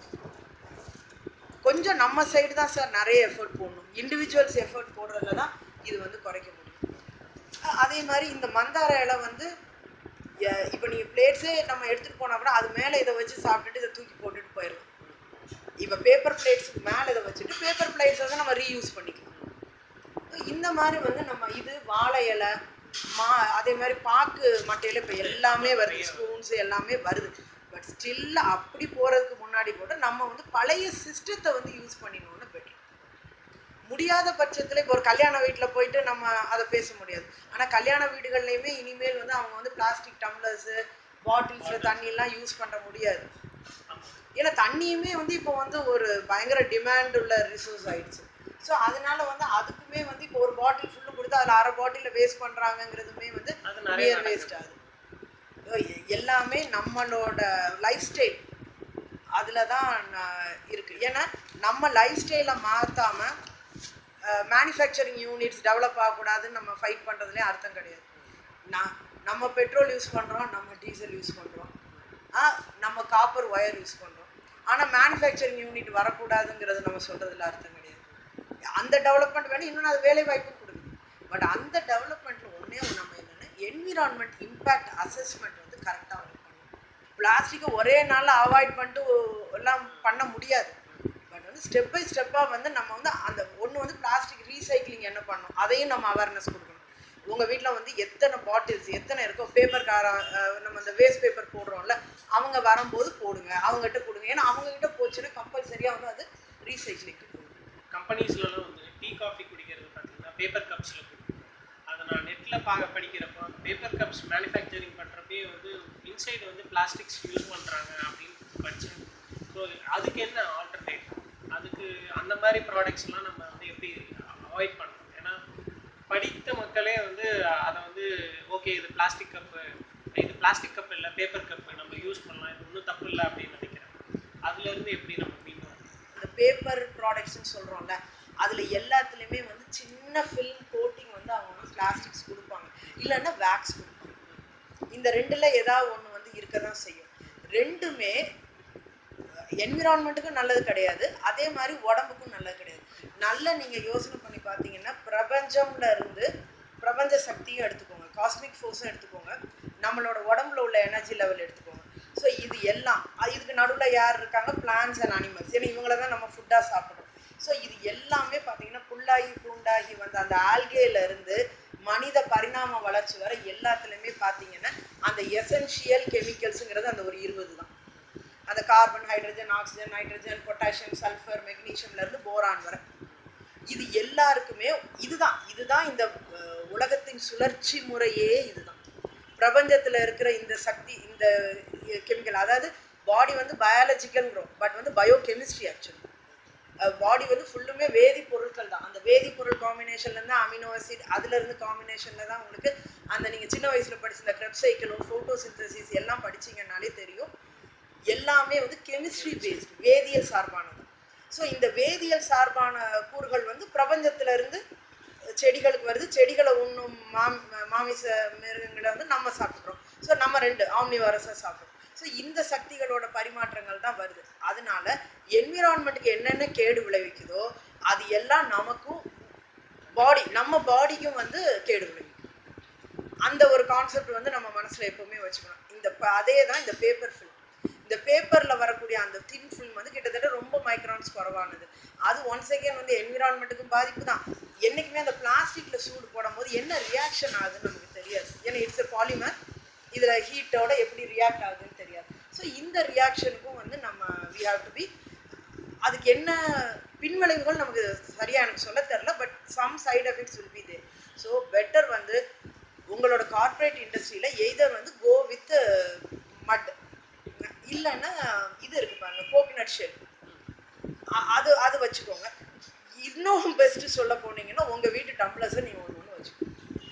கொஞ்சம் நம்ம சைடு தான் சார் நிறைய எஃபர்ட் போடணும் இண்டிவிஜுவல்ஸ் எஃபர்ட் போடுறதுல தான் இது வந்து குறைக்க முடியும் அ- அதே மாதிரி இந்த மந்தார இலை வந்து இப்போ நீங்கள் பிளேட்ஸே நம்ம எடுத்துகிட்டு போனால் கூட அது மேலே இதை வச்சு சாப்பிட்டுட்டு இதை தூக்கி போட்டுட்டு போயிடலாம் இப்போ பேப்பர் பிளேட்ஸுக்கு மேலே இதை வச்சுட்டு பேப்பர் பிளேட்ஸ் வந்து நம்ம ரீயூஸ் பண்ணிக்கலாம் இந்த மாதிரி வந்து நம்ம இது வாழை இலை மா அதே மாதிரி பாக்கு மட்டையில இப்போ எல்லாமே வருது ஸ்பூன்ஸ் எல்லாமே வருது பட் ஸ்டில் அப்படி போகிறதுக்கு முன்னாடி கூட நம்ம வந்து பழைய சிஸ்டத்தை வந்து யூஸ் பண்ணிடணும்னு பெட்டர் முடியாத பட்சத்தில் இப்போ ஒரு கல்யாண வீட்டில் போயிட்டு நம்ம அதை பேச முடியாது ஆனால் கல்யாண வீடுகள்லையுமே இனிமேல் வந்து அவங்க வந்து பிளாஸ்டிக் டம்ளர்ஸு பாட்டில்ஸில் தண்ணியெல்லாம் யூஸ் பண்ண முடியாது ஏன்னா தண்ணியுமே வந்து இப்போ வந்து ஒரு பயங்கர டிமாண்ட் உள்ள ரிசோர்ஸ் ஆயிடுச்சு ஸோ அதனால வந்து அதுக்குமே வந்து இப்போ ஒரு பாட்டில் ஃபுல்லும் கொடுத்து அதில் அரை பாட்டிலில் வேஸ்ட் பண்ணுறாங்கங்கிறதுமே வந்து அது நிறைய நியர் நடக்குது. வேஸ்ட் ஆகுது So, எ- எல்லாமே நம்மளோட லைஃப் ஸ்டைல் அதில் தான் நான் இருக்கு ஏன்னா நம்ம லைஃப் ஸ்டைலை மாற்றாமல் மேனுஃபேக்சரிங் யூனிட்ஸ் டெவலப் ஆகக்கூடாதுன்னு நம்ம ஃபைட் பண்ணுறதுலேயே அர்த்தம் கிடையாது நான் நம்ம பெட்ரோல் யூஸ் பண்ணுறோம் நம்ம டீசல் யூஸ் பண்ணுறோம் ஆ நம்ம காப்பர் ஒயர் யூஸ் பண்ணுறோம் ஆனால் மேனுஃபேக்சரிங் யூனிட் வரக்கூடாதுங்கிறது நம்ம சொல்கிறதுல அர்த்தம் கிடையாது அந்த டெவலப்மெண்ட் வேணும் இன்னொன்று அது வேலை வாய்ப்பும் கொடுக்குது பட் அந்த டெவலப்மெண்ட்டில் ஒன்றே ஒன்று நம்ம என்னென்னா என்விரான்மெண்ட் இம்பேக்ட் அசஸ்மெண்ட் வந்து கரெக்டாக வந்து பண்ணணும் பிளாஸ்டிக்கை ஒரே நாளில் அவாய்ட் பண்ணிட்டு ஒ- எல்லாம் பண்ண முடியாது பட் வந்து ஸ்டெப் பை ஸ்டெப்பாக வந்து நம்ம வந்து அந்த ஒன்று வந்து பிளாஸ்டிக் ரீசைக்ளிங் என்ன பண்ணணும் அதையும் நம்ம அவேர்னஸ் கொடுக்கணும் உங்கள் வீட்டில் வந்து எத்தனை பாட்டில்ஸ் எத்தனை இருக்கோ பேப்பர் கார நம்ம அந்த வேஸ்ட் பேப்பர் போடுறோம்ல அவங்க வரும்போது போடுங்க அவங்ககிட்ட கொடுங்க ஏன்னா அவங்ககிட்ட போச்சுன்னா கம்பல்சரியாக வந்து அது ரீசைக்ளிங் கம்பெனிஸ்லலாம் வந்து டீ காஃபி குடிக்கிறது பார்த்தீங்கன்னா பேப்பர் கப்ஸில் கொடுக்கும் அதை நான் நெட்டில் பார்க்க படிக்கிறப்போ அந்த பேப்பர் கப்ஸ் மேனுஃபேக்சரிங் பண்ணுறப்பே வந்து இன்சைடு வந்து பிளாஸ்டிக்ஸ் யூஸ் பண்ணுறாங்க அப்படின்னு படித்தேன் ஸோ அதுக்கு என்ன ஆல்டர்னேட் அதுக்கு அந்த மாதிரி ப்ராடக்ட்ஸ்லாம் நம்ம வந்து எப்படி அவாய்ட் பண்ணணும் ஏன்னா படித்த மக்களே வந்து அதை வந்து ஓகே இது பிளாஸ்டிக் கப்பு இது பிளாஸ்டிக் கப் இல்லை பேப்பர் கப்பு நம்ம யூஸ் பண்ணலாம் இது ஒன்றும் தப்பு இல்லை அப்படின்னு நினைக்கிறேன் அதுலேருந்து எப்படி நம்ம மீண்டும் இந்த பேப்பர் ப்ராடக்ட்ஸ்னு சொல்கிறோம்ல அதில் எல்லாத்துலேயுமே வந்து சின்ன ஃபில்ம் கோட்டிங் வந்து அவங்க வந்து பிளாஸ்டிக்ஸ் கொடுப்பாங்க இல்லைன்னா வேக்ஸ் கொடுப்பாங்க இந்த ரெண்டில் ஏதாவது ஒன்று வந்து இருக்க தான் செய்யும் ரெண்டுமே என்விரான்மெண்ட்டுக்கும் நல்லது கிடையாது அதே மாதிரி உடம்புக்கும் நல்லது கிடையாது நல்ல நீங்கள் யோசனை பண்ணி பார்த்தீங்கன்னா பிரபஞ்சம்ல இருந்து பிரபஞ்ச சக்தியும் எடுத்துக்கோங்க காஸ்மிக் ஃபோர்ஸும் எடுத்துக்கோங்க நம்மளோட உடம்புல உள்ள எனர்ஜி லெவல் எடுத்துக்கோங்க ஸோ இது எல்லாம் அஹ் இதுக்கு நடுவில் யார் இருக்காங்க பிளான்ஸ் அண்ட் அனிமல்ஸ் ஏன்னா இவங்கள தான் நம்ம ஃபுட்டாக சாப்பிட்றோம் ஸோ இது எல்லாமே பார்த்தீங்கன்னா புல்லாகி பூண்டாகி வந்த அந்த ஆல்கேல இருந்து மனித பரிணாம வளர்ச்சி வரை எல்லாத்துலேயுமே பார்த்தீங்கன்னா அந்த எசென்ஷியல் கெமிக்கல்ஸுங்கிறது அந்த ஒரு இருபது தான் அந்த carbon hydrogen oxygen nitrogen potassium sulphur மெக்னீஷியம்ல இருந்து போரான் வரை இது எல்லாருக்குமே இதுதான் இதுதான் இந்த அஹ், உலகத்தின் சுழற்சி முறையே இதுதான் பிரபஞ்சத்துல இருக்கிற இந்த சக்தி இந்த கெமிக்கல் அதாவது பாடி வந்து பயாலஜிக்கல்ங்கிறோம் பட் வந்து பயோ கெமிஸ்ட்ரி ஆக்சுவலி பாடி வந்து ஃபுல்லுமே வேதிப்பொருட்கள் தான் அந்த வேதிப்பொருள் காம்பினேஷன்ல இருந்து அமினோ ஆசிட் அதுல இருந்து காம்பினேஷன்ல தான் உங்களுக்கு அந்த நீங்க சின்ன வயசுல படிச்ச இந்த கிரெப் சைக்கிளும் ஃபோட்டோசிந்தசிஸ் எல்லாம் படிச்சீங்கன்னாலே தெரியும் எல்லாமே வந்து கெமிஸ்ட்ரி பேஸ்ட் வேதியியல் சார்பானது ஸோ இந்த வேதியியல் சார்பான கூறுகள் வந்து பிரபஞ்சத்துல இருந்து செடிகளுக்கு வருது செடிகளை உண்ணும் மாம் மாமிச மிருகங்களை வந்து நம்ம சாப்பிட்றோம் ஸோ நம்ம ரெண்டு ஆம்னிவாரஸாக சாப்பிட்றோம் ஸோ இந்த சக்திகளோட பரிமாற்றங்கள் தான் வருது அதனால என்விரான்மெண்ட்டுக்கு என்னென்ன கேடு விளைவிக்குதோ அது எல்லாம் நமக்கும் பாடி நம்ம பாடிக்கும் வந்து கேடு விளைவிக்கும் அந்த ஒரு கான்செப்ட் வந்து நம்ம மனசுல எப்பவுமே வச்சுக்கணும் இந்த ப- அதே தான் இந்த பேப்பர் ஃபில்ம் இந்த பேப்பர்ல வரக்கூடிய அந்த தின் ஃபில்ம் வந்து கிட்டத்தட்ட ரொம்ப மைக்ரான்ஸ் குறைவானது அது ஒன்ஸ் அகேன் வந்து என்விரான்மெண்ட்டுக்கும் பாதிப்பு தான் என்னைக்குமே அந்த பிளாஸ்டிக்ல சூடு போடும்போது என்ன ரியாக்ஷன் ஆகுதுன்னு நமக்கு தெரியாது ஏன்னா இட்ஸ் எ பாலிமர் இதுல ஹீட்டோட எப்படி ரியாக்ட் ஆகுதுன்னு தெரியாது ஸோ இந்த ரியாக்ஷனுக்கும் வந்து நம்ம வி ஹாவ் டு பி அதுக்கு என்ன பின்விளைவுகள் நமக்கு சரியா எனக்கு சொல்ல தெரியல but some side effects will be there so better வந்து உங்களோட கார்ப்பரேட் இண்டஸ்ட்ரியில எய்தர் வந்து கோ வித் மட் இல்லைன்னா இது இருக்கு பாருங்க கோகனட் ஷெல் அது அது வச்சுக்கோங்க இன்னும் பெஸ்ட் சொல்ல போனீங்கன்னா உங்க வீட்டு டம்ளர்ஸை நீங்க ஒன்று ஒன்று வச்சுக்கோங்க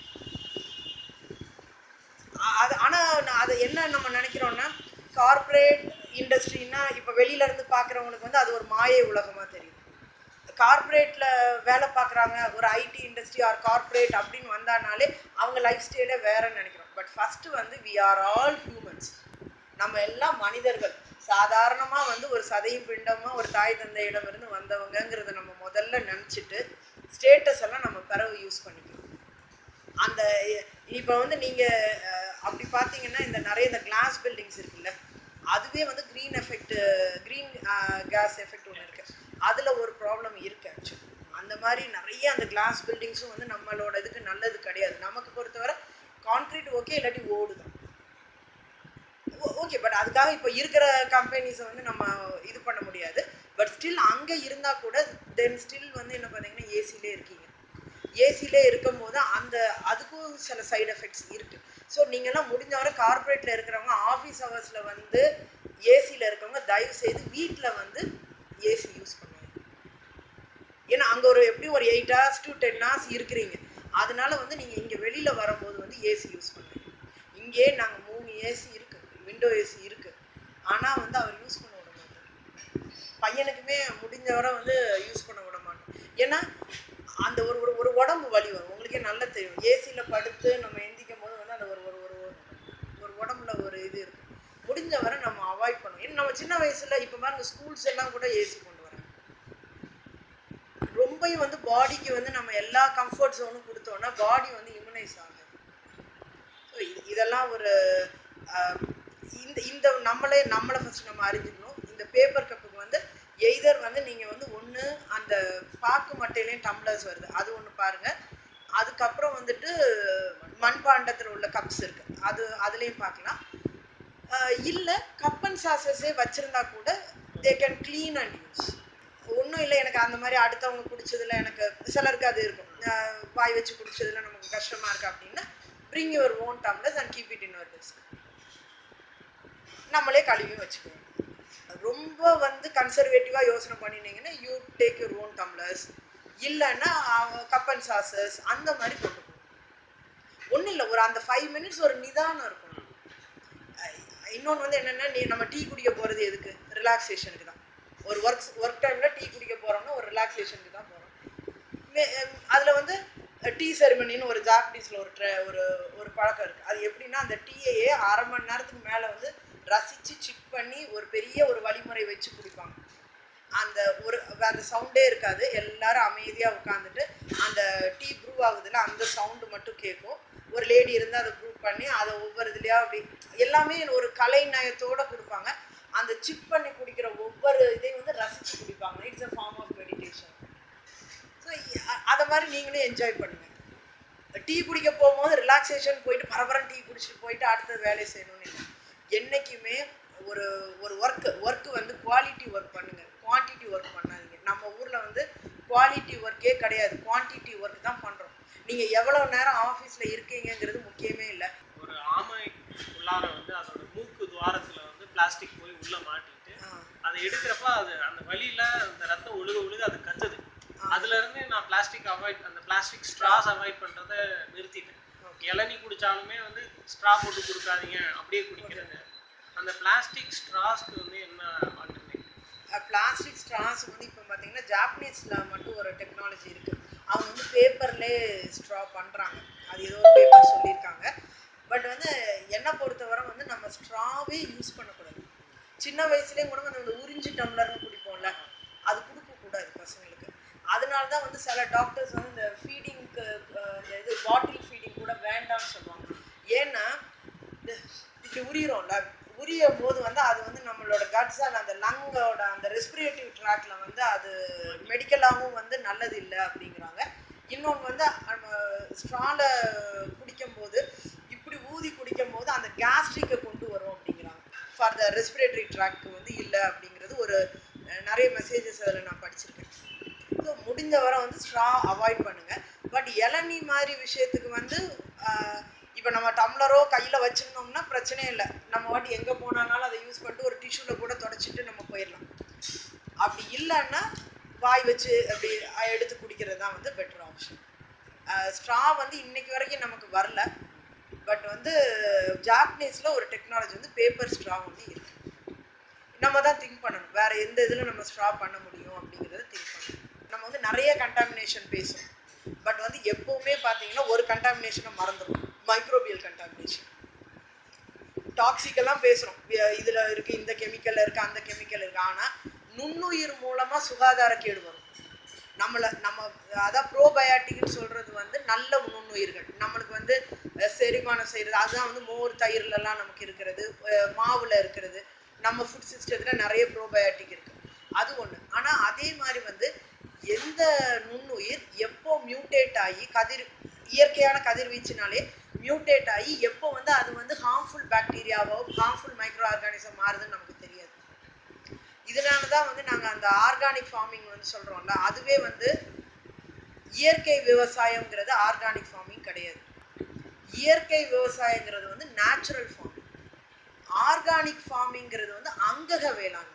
அ- அது ஆனா நான் அது என்ன நம்ம நினைக்கிறோம்னா கார்ப்பரேட் இண்டஸ்ட்ரின்னா இப்போ வெளியில இருந்து பார்க்குறவங்களுக்கு வந்து அது ஒரு மாயை உலகமா தெரியும் கார்ப்பரேட்ல வேலை பார்க்குறாங்க ஒரு ஐடி இண்டஸ்ட்ரி ஆர் கார்ப்பரேட் அப்படின்னு வந்தானாலே அவங்க லைஃப் ஸ்டைலே வேறன்னு நினைக்கிறோம் பட் ஃபர்ஸ்ட் வந்து வி ஆர் ஆல் ஹியூமன்ஸ் நம்ம எல்லாம் மனிதர்கள் சாதாரணமா வந்து ஒரு சதையும் பிண்டமா ஒரு தாய் தந்தையிடம் இருந்து வந்தவங்கங்கிறத நம்ம முதல்ல நினைச்சிட்டு ஸ்டேட்டஸ் எல்லாம் நம்ம பிறகு யூஸ் பண்ணிக்கணும் அந்த இப்போ வந்து நீங்க அஹ், அப்படி பார்த்தீங்கன்னா இந்த நிறைய இந்த கிளாஸ் பில்டிங்ஸ் இருக்குல்ல அதுவே வந்து green effect green gas effect ஒன்று இருக்கு அதுல ஒரு ப்ராப்ளம் இருக்கு ஆக்சுவலி அந்த மாதிரி நிறைய அந்த கிளாஸ் பில்டிங்ஸும் வந்து நம்மளோட இதுக்கு நல்லது கிடையாது நமக்கு பொறுத்தவரை கான்க்ரீட் ஓகே இல்லாட்டி ஓடுதான் ஓகே பட் அதுக்காக இப்போ இருக்கிற கம்பெனிஸை வந்து நம்ம இது பண்ண முடியாது பட் ஸ்டில் அங்கே இருந்தால் கூட தென் ஸ்டில் வந்து என்ன பார்த்தீங்கன்னா ஏசிலே இருக்கீங்க ஏசிலே இருக்கும்போது அந்த அதுக்கும் சில சைடு எஃபெக்ட்ஸ் இருக்கு ஸோ நீங்கள்லாம் முடிஞ்ச வரை கார்ப்பரேட்ல இருக்கிறவங்க ஆஃபீஸ் ஹவர்ஸ்ல வந்து ஏசியில் இருக்கவங்க தயவு செய்து வீட்டில் வந்து ஏசி யூஸ் பண்ணுவாங்க ஏன்னா அங்கே ஒரு எப்படி ஒரு eight hours to ten hours இருக்கிறீங்க அதனால வந்து நீங்கள் இங்கே வெளியில் வரும்போது வந்து ஏசி யூஸ் பண்ணுங்க இங்கேயே நாங்கள் மூணு ஏசி இருக்கு விண்டோ ஏசி இருக்கு ஆனால் வந்து அவர் யூஸ் பண்ண விட மாட்டார் பையனுக்குமே முடிஞ்ச வரை வந்து யூஸ் பண்ண விட மாட்டோம் ஏன்னா அந்த ஒரு ஒரு ஒரு உடம்பு வலி வரும் உங்களுக்கே நல்லா தெரியும் ஏசியில் படுத்து நம்ம எந்திக்கும் போது வந்து அந்த ஒரு ஒரு ஒரு ஒரு- ஒரு உடம்புல ஒரு இது இருக்கு முடிஞ்ச வரை நம்ம அவாய்ட் பண்ணணும் ஏன்னா நம்ம சின்ன வயசுல இப்போ பாருங்க ஸ்கூல்ஸ் எல்லாம் கூட ஏசி கொண்டு வராங்க ரொம்பயும் வந்து பாடிக்கு வந்து நம்ம எல்லா கம்ஃபர்ட் ஜோனும் கொடுத்தோம்னா பாடி வந்து இம்யூனைஸ் ஆகும் ஸோ இதெல்லாம் ஒரு ஆஹ், இந்த இந்த நம்மளே நம்மளை ஃபர்ஸ்ட் நம்ம அறிஞ்சுக்கணும் இந்த பேப்பர் கப்புக்கு வந்து எய்தர் வந்து நீங்கள் வந்து ஒன்று அந்த பாக்கு மட்டையிலையும் டம்ளர்ஸ் வருது அது ஒன்று பாருங்க அதுக்கப்புறம் வந்துட்டு மண்பாண்டத்தில் உள்ள கப்ஸ் இருக்கு அது அதுலேயும் பார்க்கலாம் இல்லை கப் அண்ட் சாசஸே வச்சிருந்தா கூட they can clean and use ஒன்றும் இல்லை எனக்கு அந்த மாதிரி அடுத்தவங்க குடிச்சதுல எனக்கு சிலருக்கு அது இருக்கும் ஆஹ் வாய் வச்சு குடிச்சதுல நமக்கு கஷ்டமா இருக்கு அப்படின்னா bring your own tumblers and keep it in your desk நம்மளே கழுவி வச்சுக்குவோம் ரொம்ப வந்து கன்சர்வேட்டிவா யோசனை பண்ணினீங்கன்னா you take your own tumblers இல்லைன்னா கப் அண்ட் சாசஸ் அந்த மாதிரி கொண்டு போகணும் ஒன்றும் இல்லை ஒரு அந்த ஃபைவ் மினிட்ஸ் ஒரு நிதானம் இருக்கணும் இன்னொன்று வந்து என்னென்னா நீ நம்ம டீ குடிக்க போகிறது எதுக்கு ரிலாக்ஸேஷனுக்கு தான் ஒரு ஒர்க் ஒர்க் டைமில் டீ குடிக்க போகிறோம்னா ஒரு ரிலாக்ஸேஷனுக்கு தான் போகிறோம் அதில் வந்து டீ செரிமனின்னு ஒரு ஜாப்பனீஸில் ஒரு ட்ர ஒரு ஒரு பழக்கம் இருக்குது அது எப்படின்னா அந்த டீயையே அரை மணி நேரத்துக்கு மேலே வந்து ரசித்து சிக் பண்ணி ஒரு பெரிய ஒரு வழிமுறை வச்சு குடிப்பாங்க அந்த ஒரு அந்த சவுண்டே இருக்காது எல்லாரும் அமைதியாக உட்காந்துட்டு அந்த டீ ப்ரூ ஆகுதுல அந்த சவுண்டு மட்டும் கேட்கும் ஒரு லேடி இருந்து அதை ப்ரூவ் பண்ணி அதை ஒவ்வொரு இதுலையா அப்படி எல்லாமே ஒரு கலை நயத்தோட கொடுப்பாங்க அந்த சிப் பண்ணி குடிக்கிற ஒவ்வொரு இதையும் வந்து ரசித்து குடிப்பாங்க it's a form of meditation so அதை மாதிரி நீங்களும் என்ஜாய் பண்ணுங்க டீ குடிக்க போகும்போது ரிலாக்ஸேஷன் போயிட்டு பரபரம் டீ குடிச்சிட்டு போயிட்டு அடுத்த வேலையை செய்யணும்னு இல்லை என்னைக்குமே ஒரு ஒரு ஒர்க் ஒர்க் வந்து குவாலிட்டி ஒர்க் பண்ணுங்க குவான்டிட்டி ஒர்க் பண்ணாதீங்க நம்ம ஊரில் வந்து குவாலிட்டி ஒர்க்கே கிடையாது குவான்டிட்டி ஒர்க் தான் பண்ணுறோம் நீங்கள் எவ்வளோ நேரம் ஆஃபீஸில் இருக்கீங்கங்கிறது முக்கியமே இல்லை ஒரு ஆமை உள்ளார வந்து அதோட மூக்கு துவாரத்துல வந்து பிளாஸ்டிக் போய் உள்ள மாட்டிட்டு அதை எடுக்கிறப்ப அது அந்த வழியில அந்த ரத்தம் ஒழுக ஒழுக அது கத்துது அதுல இருந்து நான் பிளாஸ்டிக் அவாய்ட் அந்த பிளாஸ்டிக் ஸ்ட்ராஸ் அவாய்ட் பண்றத நிறுத்திட்டேன் இளநீ குடிச்சாலுமே வந்து ஸ்ட்ரா போட்டு கொடுக்காதீங்க அப்படியே குடிக்கிறது அந்த பிளாஸ்டிக் ஸ்ட்ராஸ்க்கு வந்து என்ன ஆல்டர்னேட் பிளாஸ்டிக் ஸ்ட்ராஸ் வந்து இப்போ பார்த்தீங்கன்னா ஜாப்பனீஸில் மட்டும் ஒரு டெக்னாலஜி இருக்குது அவங்க வந்து பேப்பர்லேயே ஸ்ட்ரா பண்ணுறாங்க அது ஏதோ ஒரு பேப்பர் சொல்லியிருக்காங்க பட் வந்து என்னை பொறுத்தவரை வந்து நம்ம ஸ்ட்ராவே யூஸ் பண்ணக்கூடாது சின்ன வயசுலேயும் கூட நம்ம இந்த உறிஞ்சி டம்ளர்னு குடிப்போம்ல அது கொடுக்கக்கூடாது பசங்களுக்கு அதனால தான் வந்து சில டாக்டர்ஸ் வந்து இந்த ஃபீடிங்க்கு இந்த இது பாட்டில் ஃபீடிங் கூட வேண்டாம்னு சொல்லுவாங்க ஏன்னா இந்த இப்படி உரியிறோம்ல உரியும் போது வந்து அது வந்து நம்மளோட கட்ஸ் அண்ட் அந்த லங்கோட அந்த ரெஸ்பிரேட்டிவ் ட்ராக்ல வந்து அது மெடிக்கலாகவும் வந்து நல்லது இல்லை அப்படிங்கிறாங்க இன்னொன்று வந்து நம்ம ஸ்ட்ரால குடிக்கும்போது இப்படி ஊதி குடிக்கும்போது அந்த கேஸ்ட்ரிக்கை கொண்டு வரும் அப்படிங்கிறாங்க ஃபார் த ரெஸ்பிரேட்டரி ட்ராக்கு வந்து இல்லை அப்படிங்கிறது ஒரு அஹ், நிறைய மெசேஜஸ் அதில் நான் படிச்சிருக்கேன் ஸோ முடிஞ்ச வரை வந்து ஸ்ட்ரா அவாய்ட் பண்ணுங்க பட் இளநீ மாதிரி விஷயத்துக்கு வந்து இப்போ நம்ம டம்ளரோ கையில் வச்சிருந்தோம்னா பிரச்சனையே இல்லை நம்ம வாட்டி எங்கே போனாலும் அதை யூஸ் பண்ணிட்டு ஒரு டிஷ்யூவில் கூட தொடச்சிட்டு நம்ம போயிடலாம் அப்படி இல்லைன்னா வாய் வச்சு அப்படி அஹ், எடுத்து குடிக்கிறது தான் வந்து பெட்டர் ஆப்ஷன் ஸ்ட்ரா வந்து இன்னைக்கு வரைக்கும் நமக்கு வரல பட் வந்து ஜாப்பனீஸில் ஒரு டெக்னாலஜி வந்து பேப்பர் ஸ்ட்ரா ஒன்று இருக்கு நம்ம தான் திங்க் பண்ணணும் வேற எந்த இதில் நம்ம ஸ்ட்ரா பண்ண முடியும் அப்படிங்கிறத திங்க் பண்ணணும் நம்ம வந்து நிறைய கண்டாமினேஷன் பேசுவோம் பட் வந்து எப்பவுமே பார்த்தீங்கன்னா ஒரு கண்டாமினேஷனை மறந்துடும் மைக்ரோபியல் கண்டாமினேஷன் டாக்ஸிக் எல்லாம் பேசுறோம் வி- இதுல இருக்கு இந்த கெமிக்கல் இருக்கு அந்த கெமிக்கல் இருக்கு ஆனா நுண்ணுயிர் மூலமா சுகாதார கேடு வரும் நம்மள நம்ம அதான் ப்ரோபயாட்டிக்னு சொல்றது வந்து நல்ல நுண்ணுயிர்கள் நம்மளுக்கு வந்து அஹ், செரிமானம் செய்யறது அதுதான் வந்து மோர் தயிர்ல எல்லாம் நமக்கு இருக்கிறது அஹ், மாவுல இருக்கிறது நம்ம ஃபுட் சிஸ்டத்துல நிறைய ப்ரோபயாட்டிக் இருக்கு அது ஒண்ணு ஆனா அதே மாதிரி வந்து எந்த நுண்ணுயிர் எப்போ மியூட்டேட் ஆகி கதிர் இயற்கையான கதிர்வீச்சுனாலே மியூட்டேட் ஆகி எப்போ வந்து அது வந்து ஹார்ம்ஃபுல் பாக்டீரியாவோ ஹார்ம்ஃபுல் மைக்ரோ ஆர்கானிசம் மாறுதுன்னு நமக்கு தெரியாது இதனால தான் வந்து நாங்கள் அந்த ஆர்கானிக் ஃபார்மிங் வந்து சொல்கிறோம்ல அதுவே வந்து இயற்கை விவசாயம்ங்கிறது ஆர்கானிக் ஃபார்மிங் கிடையாது இயற்கை விவசாயங்கிறது வந்து நேச்சுரல் ஃபார்மிங் ஆர்கானிக் ஃபார்மிங்கிறது வந்து அங்கக வேளாண்மை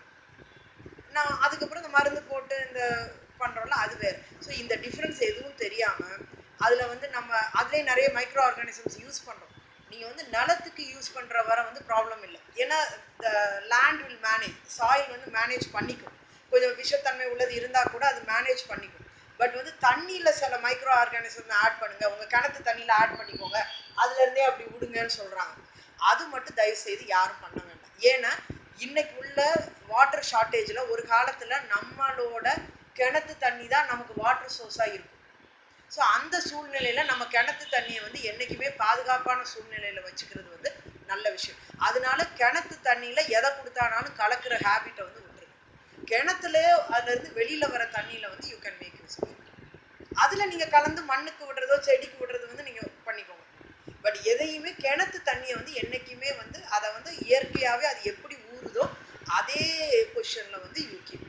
நான் அதுக்கப்புறம் இந்த மருந்து போட்டு இந்த பண்றோம்ல அது வேறு ஸோ இந்த டிஃப்ரென்ஸ் எதுவும் தெரியாம அதுல வந்து நம்ம அதுலேயே நிறைய மைக்ரோ ஆர்கானிசம்ஸ் யூஸ் பண்றோம் நீங்க வந்து நிலத்துக்கு யூஸ் பண்ற வர வந்து ப்ராப்ளம் இல்லை ஏன்னா லேண்ட் வில் மேனேஜ் சாயில் வந்து மேனேஜ் பண்ணிக்கும் கொஞ்சம் விஷத்தன்மை உள்ளது இருந்தா கூட அது மேனேஜ் பண்ணிக்கும் பட் வந்து தண்ணியில சில மைக்ரோ ஆர்கானிசம் ஆட் பண்ணுங்க உங்க கிணத்து தண்ணியில ஆட் பண்ணிக்கோங்க அதுல இருந்தே அப்படி விடுங்கன்னு சொல்றாங்க அது மட்டும் தயவு செய்து யாரும் பண்ண வேண்டாம் ஏன்னா இன்னைக்கு உள்ள வாட்டர் ஷார்ட்டேஜ்ல ஒரு காலத்துல நம்மளோட கிணத்து தண்ணி தான் நமக்கு வாட்டர் சோர்ஸா இருக்கும் ஸோ அந்த சூழ்நிலையில நம்ம கிணத்து தண்ணியை வந்து என்னைக்குமே பாதுகாப்பான சூழ்நிலையில வச்சுக்கிறது வந்து நல்ல விஷயம் அதனால கிணத்து தண்ணியில எதை கொடுத்தானாலும் கலக்கிற ஹேபிட்டை வந்து விட்டுருங்க கிணத்துல அதுல இருந்து வெளியில வர தண்ணியில வந்து யூ கேன் மேக் யூஸ் அதுல நீங்க கலந்து மண்ணுக்கு விடுறதோ செடிக்கு விடுறது வந்து நீங்க பண்ணிக்கோங்க பட் எதையுமே கிணத்து தண்ணியை வந்து என்னைக்குமே வந்து அதை வந்து இயற்கையாவே அது எப்படி ஊறுதோ அதே பொசிஷன்ல வந்து யூ கீப்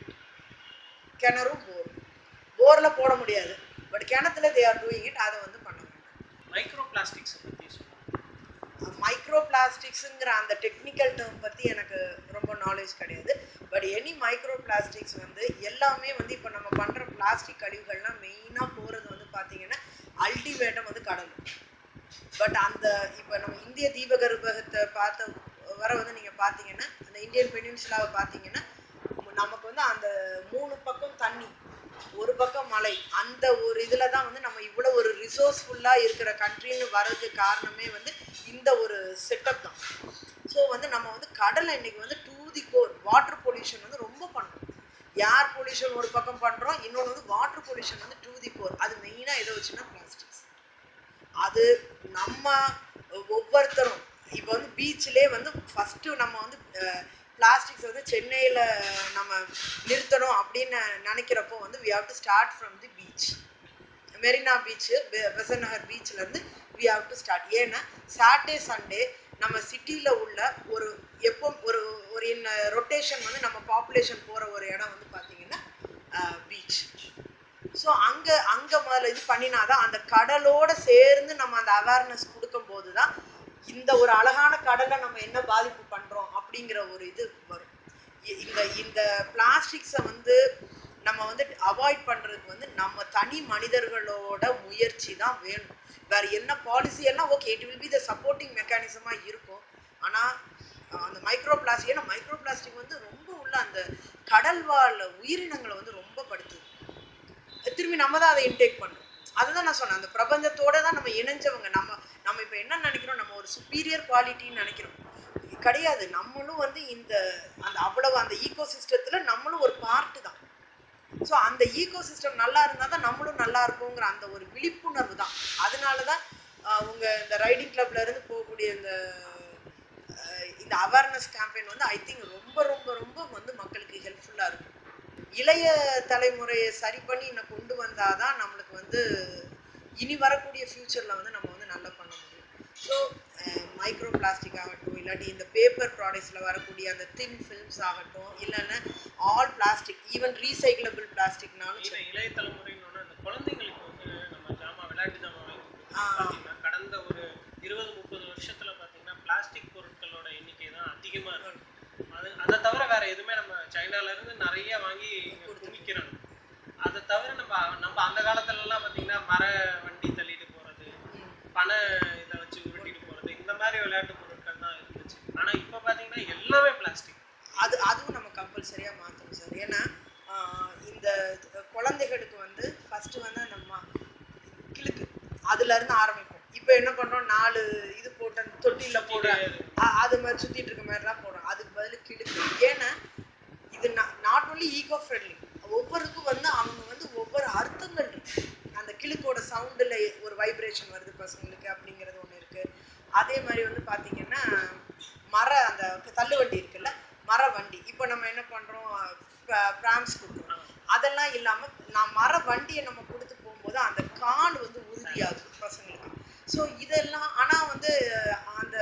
கிணறும் போர் போர்ல போட முடியாது பட் கிணத்துல தே ஆர் டூயிங் இட் அதை வந்து பண்ண வேண்டாம் மைக்ரோ பிளாஸ்டிக்ஸை பற்றி சொல்லுங்கள் மைக்ரோ பிளாஸ்டிக்ஸுங்கிற அந்த டெக்னிக்கல் டேர்ம் பற்றி எனக்கு ரொம்ப நாலேஜ் கிடையாது பட் எனி மைக்ரோ பிளாஸ்டிக்ஸ் வந்து எல்லாமே வந்து இப்போ நம்ம பண்ணுற பிளாஸ்டிக் கழிவுகள்லாம் மெயினாக போகிறது வந்து பார்த்தீங்கன்னா அல்டிமேட்டம் வந்து கடல் பட் அந்த இப்போ நம்ம இந்திய தீபகற்பகத்தை பார்த்த வர வந்து நீங்கள் பார்த்தீங்கன்னா அந்த இந்தியன் பெனின்சுலாவை பார்த்தீங்கன்னா நமக்கு வந்து அந்த மூணு பக்கம் தண்ணி ஒரு பக்கம் மலை அந்த ஒரு இதில் தான் வந்து நம்ம இவ்வளோ ஒரு ரிசோர்ஸ்ஃபுல்லாக இருக்கிற கண்ட்ரின்னு வர்றதுக்கு காரணமே வந்து இந்த ஒரு செட்டப் தான் ஸோ வந்து நம்ம வந்து கடலை இன்னைக்கு வந்து to the core water pollution வந்து ரொம்ப பண்ணுறோம் ஏர் பொல்யூஷன் ஒரு பக்கம் பண்ணுறோம் இன்னொன்று வந்து வாட்டர் பொல்யூஷன் வந்து டு தி கோர் அது மெயினாக எதை வச்சுன்னா பிளாஸ்டிக்ஸ் அது நம்ம ஒவ்வொருத்தரும் இப்போ வந்து பீச்சிலே வந்து ஃபஸ்ட்டு நம்ம வந்து பிளாஸ்டிக்ஸ் வந்து சென்னையில் நம்ம நிறுத்தணும் அப்படின்னு நினைக்கிறப்போ வந்து we have to start from the beach Marina beach Besant Nagar பீச்லேருந்து வி ஹாவ் டு ஸ்டார்ட் ஏன்னா சாட்டர்டே சண்டே நம்ம சிட்டியில் உள்ள ஒரு எப்போ ஒரு ஒரு இன் ரொட்டேஷன் வந்து நம்ம பாப்புலேஷன் போகிற ஒரு இடம் வந்து பார்த்தீங்கன்னா பீச் ஸோ அங்கே அங்கே முதல்ல இது பண்ணினாதான் அந்த கடலோட சேர்ந்து நம்ம அந்த அவேர்னஸ் கொடுக்கும்போது தான் இந்த ஒரு அழகான கடலை நம்ம என்ன பாதிப்பு பண்ணுறோம் அப்படிங்கிற ஒரு இது வரும் இ- இந்த இந்த பிளாஸ்டிக்ஸை வந்து நம்ம வந்து அவாய்ட் பண்ணுறதுக்கு வந்து நம்ம தனி மனிதர்களோட முயற்சி தான் வேணும் வேற என்ன பாலிசி எல்லாம் okay it will be the supporting மெக்கானிசமாக இருக்கும் ஆனால் அந்த மைக்ரோ பிளாஸ்டிக் ஏன்னா மைக்ரோ பிளாஸ்டிக் வந்து ரொம்ப உள்ள அந்த கடல் வாழ் உயிரினங்களை வந்து ரொம்ப படுத்துது திரும்பி நம்ம தான் அதை இன்டேக் பண்றோம் அதுதான் நான் சொன்னேன் அந்த பிரபஞ்சத்தோட தான் நம்ம இணைஞ்சவங்க நம்ம நம்ம இப்போ என்ன நினைக்கிறோம் நம்ம ஒரு சுப்பீரியர் குவாலிட்டின்னு நினைக்கிறோம் கிடையாது நம்மளும் வந்து இந்த அந்த அவ்வளவு அந்த ஈகோ சிஸ்டத்துல நம்மளும் ஒரு பார்ட்டு தான் ஸோ அந்த ஈகோ சிஸ்டம் நல்லா இருந்தால் தான் நம்மளும் நல்லா இருக்குங்கிற அந்த ஒரு விழிப்புணர்வு தான் அதனால தான் ஆஹ் உங்க இந்த ரைடிங் கிளப்ல இருந்து போகக்கூடிய இந்த ஆஹ் இந்த அவேர்னஸ் கேம்பெயின் வந்து ஐ திங்க் ரொம்ப ரொம்ப ரொம்ப வந்து மக்களுக்கு ஹெல்ப்ஃபுல்லாக இருக்கும் இளைய தலைமுறையை சரி பண்ணி இன்னும் கொண்டு வந்தாதான் நம்மளுக்கு வந்து இனி வரக்கூடிய ஃப்யூச்சரில் வந்து நம்ம வந்து நல்லா பண்ண முடியும் ஸோ மைக்ரோ பிளாஸ்டிக் ஆகட்டும் இல்லாட்டி இந்த பேப்பர் ப்ராடக்ட்ஸில் வரக்கூடிய அந்த தின் ஃபில்ம்ஸ் ஆகட்டும் இல்லைன்னா ஆல் பிளாஸ்டிக் ஈவன் ரீசைக்கிளபிள் பிளாஸ்டிக்னாலும் இல்ல இளைய தலைமுறைன்னு அந்த குழந்தைங்களுக்கு வந்து நம்ம ஜாமான் விளையாட்டு ஜாமான் வாங்கி கொடுக்குறது ஆ. பார்த்தீங்கன்னா கடந்த ஒரு இருபது முப்பது வருஷத்துல பார்த்தீங்கன்னா பிளாஸ்டிக் பொருட்களோட எண்ணிக்கை தான் அதிகமா இருக்கு அது அதை தவிர வேற எதுவுமே நம்ம சைனால இருந்து நிறைய வாங்கி இங்க குமிக்கிறாங்க அதை தவிர நம்ம நம்ம அந்த காலத்துல எல்லாம் பார்த்தீங்கன்னா மர வண்டி தள்ளிட்டு போறது பனை இதை வச்சு உருட்டிட்டு போறது இந்த மாதிரி விளையாட்டு பொருட்கள் தான் இருந்துச்சு ஆனா இப்போ பார்த்தீங்கன்னா எல்லாமே பிளாஸ்டிக் அது அதுவும் நம்ம கம்பல்சரியாக மாற்றணும் சார் ஏன்னா ஆஹ் இந்த குழந்தைகளுக்கு வந்து ஃபஸ்ட்டு வந்து நம்ம கிழக்கு அதுல இருந்து ஆரம்பிப்போம் இப்போ என்ன பண்றோம் நாலு இது போட்டு அந்த தொட்டில போடுற அ- அது மாதிரி சுத்திட்டு இருக்க மாதிரி தான் போடுறோம் அதுக்கு பதில் கிழக்கு ஏன்னா இது நாட் only ஈகோ ஃப்ரெண்ட்லி ஒவ்வொருக்கும் வந்து அவங்க வந்து ஒவ்வொரு அர்த்தங்கள் இருக்கு அந்த கிழக்கோட சவுண்டில் ஒரு வைப்ரேஷன் வருது பசங்களுக்கு அப்படிங்கிறது ஒன்று இருக்கு அதே மாதிரி வந்து பார்த்தீங்கன்னா மர அந்த தள்ளுவண்டி இருக்குல்ல மர வண்டி இப்போ நம்ம என்ன பண்றோம் பிராம்ஸ் கொடுக்குறோம் அதெல்லாம் இல்லாம நான் மர வண்டியை நம்ம கொடுத்து போகும்போது அந்த கால் வந்து உறுதியாகுது பசங்களுக்கு ஸோ இதெல்லாம் ஆனா வந்து அந்த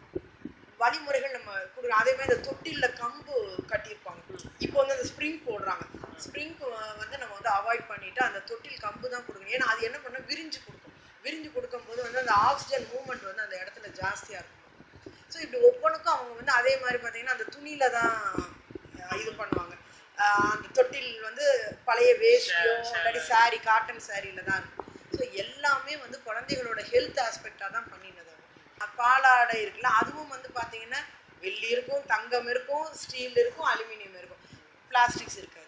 வழிமுறைகள் நம்ம கொடுக்குறோம் அதே மாதிரி இந்த தொட்டில்ல கம்பு கட்டியிருப்பாங்க இப்போ வந்து அந்த ஸ்ப்ரிங் போடுறாங்க ஸ்ப்ரிங் வந்து நம்ம வந்து அவாய்ட் பண்ணிட்டு அந்த தொட்டில் கம்பு தான் கொடுக்கணும் ஏன்னா அது என்ன பண்ண விரிஞ்சு கொடுக்கும் விரிஞ்சு கொடுக்கும்போது வந்து அந்த ஆக்சிஜன் மூவ்மெண்ட் வந்து அந்த இடத்துல ஜாஸ்தியா இருக்கும் ஸோ இப்படி ஒவ்வொன்றுக்கும் அவங்க வந்து அதே மாதிரி பார்த்தீங்கன்னா அந்த துணியில தான் அஹ், இது பண்ணுவாங்க அஹ், அந்த தொட்டில் வந்து பழைய வேஷ்டியோ Share- இல்லாட்டி சாரி காட்டன் சாரியில தான் இருக்கும் ஸோ எல்லாமே வந்து குழந்தைகளோட ஹெல்த் ஆஸ்பெக்டாக தான் பண்ணினது அவங்க. பாலாடை இருக்குல்ல அதுவும் வந்து பார்த்தீங்கன்னா வெள்ளி இருக்கும் தங்கம் இருக்கும் ஸ்டீல் இருக்கும் அலுமினியம் இருக்கும் பிளாஸ்டிக்ஸ் இருக்காது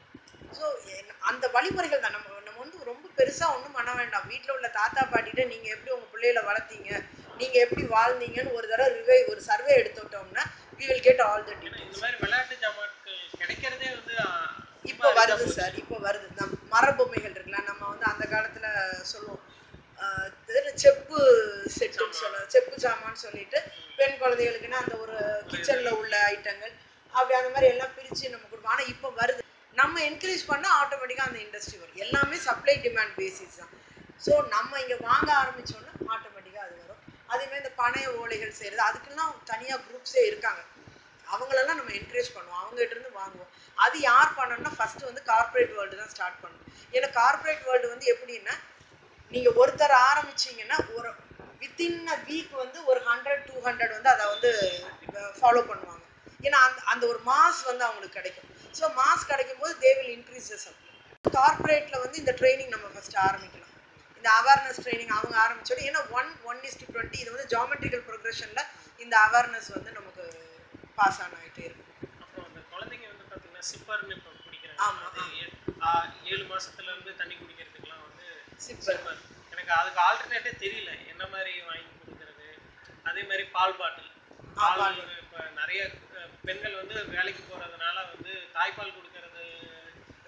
ஸோ அந்த வழிமுறைகள் தான் நம்ம நம்ம வந்து ரொம்ப பெருசா ஒண்ணும் பண்ண வேண்டாம் வீட்ல உள்ள தாத்தா பாட்டிட்ட நீங்க எப்படி உங்க பிள்ளைகளை வளர்த்தீங்க நீங்க எப்படி வாழ்ந்தீங்கன்னு ஒரு தடவை ரிவை ஒரு சர்வே எடுத்துட்டோம்னா we will get all the ஏன்னா details இந்த மாதிரி விளையாட்டு ஜாமான்கள் கிடைக்கிறதே வந்து ஆ, ரொம்ப இப்போ அரிதா வருது போச்சு. சார் இப்போ வருது நம் மரபொம்மைகள் இருக்குல்ல நம்ம வந்து அந்த காலத்துல சொல்லுவோம் ஆஹ் இது செப்பு செட்டுன்னு சொல்ல செப்பு ஜாமான்னு சொல்லிட்டு பெண் குழந்தைகளுக்குன்னா அந்த ஒரு கிச்சன்ல உள்ள ஐட்டங்கள் அப்படி அந்த மாதிரி எல்லாம் பிரிச்சு நம்ம கொடுப்போம் ஆனா இப்போ வருது நம்ம என்கரேஜ் பண்ணா ஆட்டோமேட்டிக்கா அந்த இண்டஸ்ட்ரி வரும் எல்லாமே சப்ளை டிமாண்ட் பேசிஸ் தான் ஸோ நம்ம இங்க வாங்க ஆரம்பிச்சோம்னா ஆட்டோமேட்டிக்கா அது வரும் அதே மாதிரி இந்த பனை ஓலைகள் செய்யறது அதுக்கெல்லாம் தனியா குரூப்ஸே இருக்காங்க அவங்களெல்லாம் நம்ம என்கரேஜ் பண்ணுவோம் அவங்ககிட்ட இருந்து வாங்குவோம் அது யார் பண்ணணும்னா ஃபர்ஸ்ட் வந்து கார்ப்பரேட் வேர்ல்டு தான் ஸ்டார்ட் பண்ணணும் ஏன்னா கார்ப்பரேட் வேர்ல்டு வந்து எப்படின்னா நீங்க ஒருத்தர் ஆரம்பிச்சீங்கன்னா ஒரு வித்தின் அ வீக் வந்து ஒரு ஹண்ட்ரட் டூ ஹண்ட்ரட் வந்து அதை வந்து ஃபாலோ பண்ணுவாங்க ஏன்னா அந்த அந்த ஒரு மாஸ் வந்து அவங்களுக்கு கிடைக்கும் ஸோ மாஸ் கிடைக்கும் போது தே வில் இன்க்ரீஸ் சப்ளை கார்ப்பரேட்ல வந்து இந்த ட்ரைனிங் நம்ம ஃபர்ஸ்ட் ஆரம்பிக்கலாம் இந்த அவேர்னஸ் ட்ரைனிங் அவங்க ஆரம்பிச்சோட ஏன்னா one one is to twenty இது வந்து ஜாமெட்ரிக்கல் ப்ரோக்ரஷன்ல இந்த அவேர்னஸ் வந்து நமக்கு பாஸ் ஆன் ஆகிட்டே இருக்கும் அப்புறம் அந்த குழந்தைங்க வந்து பார்த்தீங்கன்னா சிப்பர்னு இப்போ குடிக்கிறாங்க ஆமா, அது ஏ- ஆ, ஏழு மாசத்துல இருந்து தண்ணி குடிக்கிறதுக்குலாம் வந்து சிப்பர் சிப்பர் எனக்கு அதுக்கு ஆல்டர்னேட்டே தெரியல என்ன மாதிரி வாங்கி கொடுக்கறது அதே மாதிரி பால் பாட்டில் ஆ, பால் பால் இப்போ நிறைய அஹ், பெண்கள் வந்து வேலைக்கு போறதுனால வந்து தாய்ப்பால் கொடுக்கறது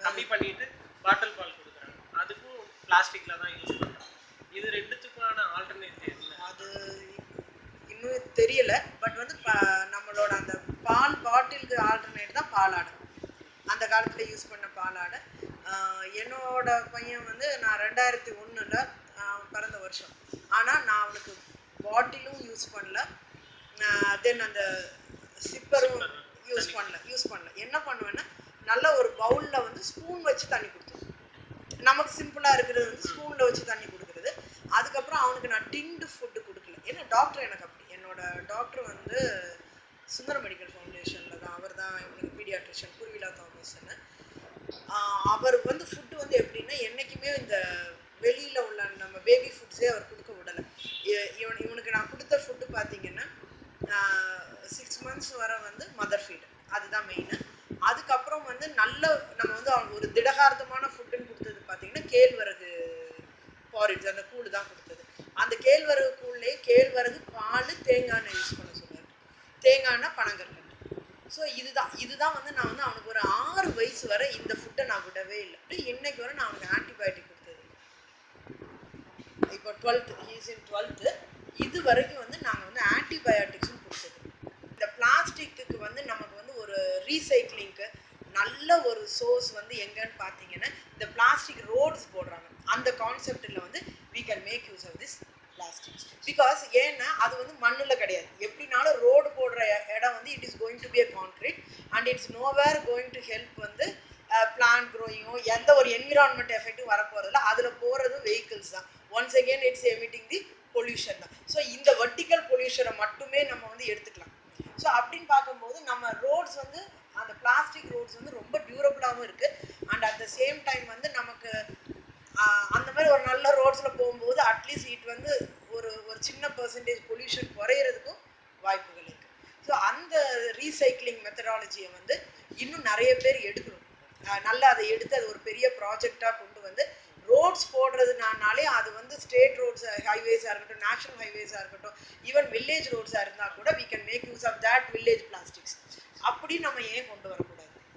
கம்மி பண்ணிட்டு பாட்டில் பால் கொடுக்குறாங்க அதுக்கும் பிளாஸ்டிக்ல தான் யூஸ் பண்றாங்க இது ரெண்டுத்துக்கான ஆல்டர்னேட்டிவ் என்ன அது இன்னும் தெரியல பட் வந்து ப- நம்மளோட அந்த பால் பாட்டிலுக்கு ஆல்டர்னேட் தான் பாலாடை அந்த காலத்தில் யூஸ் பண்ண பாலாடை ஆஹ் என்னோட பையன் வந்து நான் ரெண்டாயிரத்தி ஒன்றில் பிறந்த வருஷம் ஆனால் நான் அவனுக்கு பாட்டிலும் யூஸ் பண்ணல தென் அந்த சிப்பரும் யூஸ் பண்ணல யூஸ் பண்ணல என்ன பண்ணுவேன்னா நல்ல ஒரு பவுலில் வந்து ஸ்பூன் வச்சு தண்ணி கொடுத்துருவேன் நமக்கு சிம்பிளாக இருக்கிறது வந்து ஸ்பூனில் வச்சு தண்ணி கொடுக்குறது அதுக்கப்புறம் அவனுக்கு நான் டின்டு ஃபுட்டு கொடுக்கல ஏன்னா டாக்டர் எனக்கு அப்படி என்னோட டாக்டர் வந்து சுந்தர மெடிக்கல் ஃபவுண்டேஷனில் தான் அவர் தான் இவனுக்கு பீடியாட்ரிஷியன் பூர்விலா தாமஸ்ன்னு ஆஹ் அவர் வந்து ஃபுட்டு வந்து எப்படின்னா என்றைக்குமே இந்த வெளியில் உள்ள நம்ம பேபி ஃபுட்ஸே அவர் கொடுக்க விடலை இவன் இவனுக்கு நான் கொடுத்த ஃபுட்டு பார்த்தீங்கன்னா சிக்ஸ் மந்த்ஸ் வரை வந்து மதர் ஃபீடு அதுதான் மெயின் அதுக்கப்புறம் வந்து நல்ல நம்ம வந்து அவனுக்கு ஒரு திடகார்த்தமான ஃபுட்டுன்னு கொடுத்தது பார்த்தீங்கன்னா கேழ்வரகு பாரிட்ஸ் அந்த கூழ் தான் கொடுத்தது அந்த கேழ்வரகு கூழ்லேயே கேழ்வரகு பால் தேங்காய் எண்ணெய் யூஸ் பண்ண சொன்னார் தேங்காய் எண்ணெய் பனங்கற்கண்டு ஸோ இதுதான் இதுதான் வந்து நான் வந்து அவனுக்கு ஒரு ஆறு வயசு வரை இந்த ஃபுட்டை நான் விடவே இல்லை இன்னைக்கு வரை நான் அவனுக்கு ஆன்டிபயோட்டிக் கொடுத்தது இப்போ டுவெல்த்து ஹீஸ் இன் டுவெல்த்து இது வரைக்கும் வந்து நாங்கள் வந்து ஆன்டிபயோட்டிக்ஸும் கொடுத்தது இந்த பிளாஸ்டிக்கு வந்து நமக்கு வந்து ஒரு ரீசைக்ளிங்க்கு நல்ல ஒரு சோர்ஸ் வந்து எங்கன்னு பார்த்தீங்கன்னா இந்த பிளாஸ்டிக் ரோட்ஸ் போடுறாங்க அந்த கான்செப்டில் வந்து we can make use of this plastics because ஏன்னா அது வந்து மண்ணில் கிடையாது எப்படினாலும் ரோடு போடுற இ- இடம் வந்து it is going to be a concrete and it's nowhere going to help வந்து பிளான்ட் க்ரோயிங்கோ எந்த ஒரு என்விரான்மெண்ட் எஃபெக்ட்டும் வரப்போகிறதில்ல அதில் போகிறது வெஹிக்கிள்ஸ் தான் once again it's emitting the pollution தான் ஸோ இந்த வெர்டிக்கல் பொல்யூஷனை மட்டுமே நம்ம வந்து எடுத்துக்கலாம் ஸோ அப்படின்னு பார்க்கும்போது நம்ம ரோட்ஸ் வந்து அந்த பிளாஸ்டிக் ரோட்ஸ் வந்து ரொம்ப டியூரபிளாகவும் இருக்குது and at the same time வந்து நமக்கு ஆஹ், அந்த மாதிரி ஒரு நல்ல ரோட்ஸில் போகும்போது அட்லீஸ்ட் இட் வந்து ஒரு ஒரு சின்ன பர்சன்டேஜ் பொல்யூஷன் குறையிறதுக்கும் வாய்ப்புகள் இருக்குது ஸோ அந்த ரீசைக்ளிங் மெத்தடாலஜியை வந்து இன்னும் நிறைய பேர் எடுக்கணும் ஆஹ், நல்லா அதை எடுத்து அது ஒரு பெரிய ப்ராஜெக்டாக கொண்டு வந்து ரோட்ஸ் போடுறதுனாலே அது வந்து ஸ்டேட் ரோட்ஸ் ஹைவேஸாக இருக்கட்டும் நேஷனல் ஹைவேஸாக இருக்கட்டும் ஈவன் வில்லேஜ் ரோட்ஸாக இருந்தால் கூட we can make use of that village plastics அப்படி நம்ம ஏன் கொண்டு வரக்கூடாது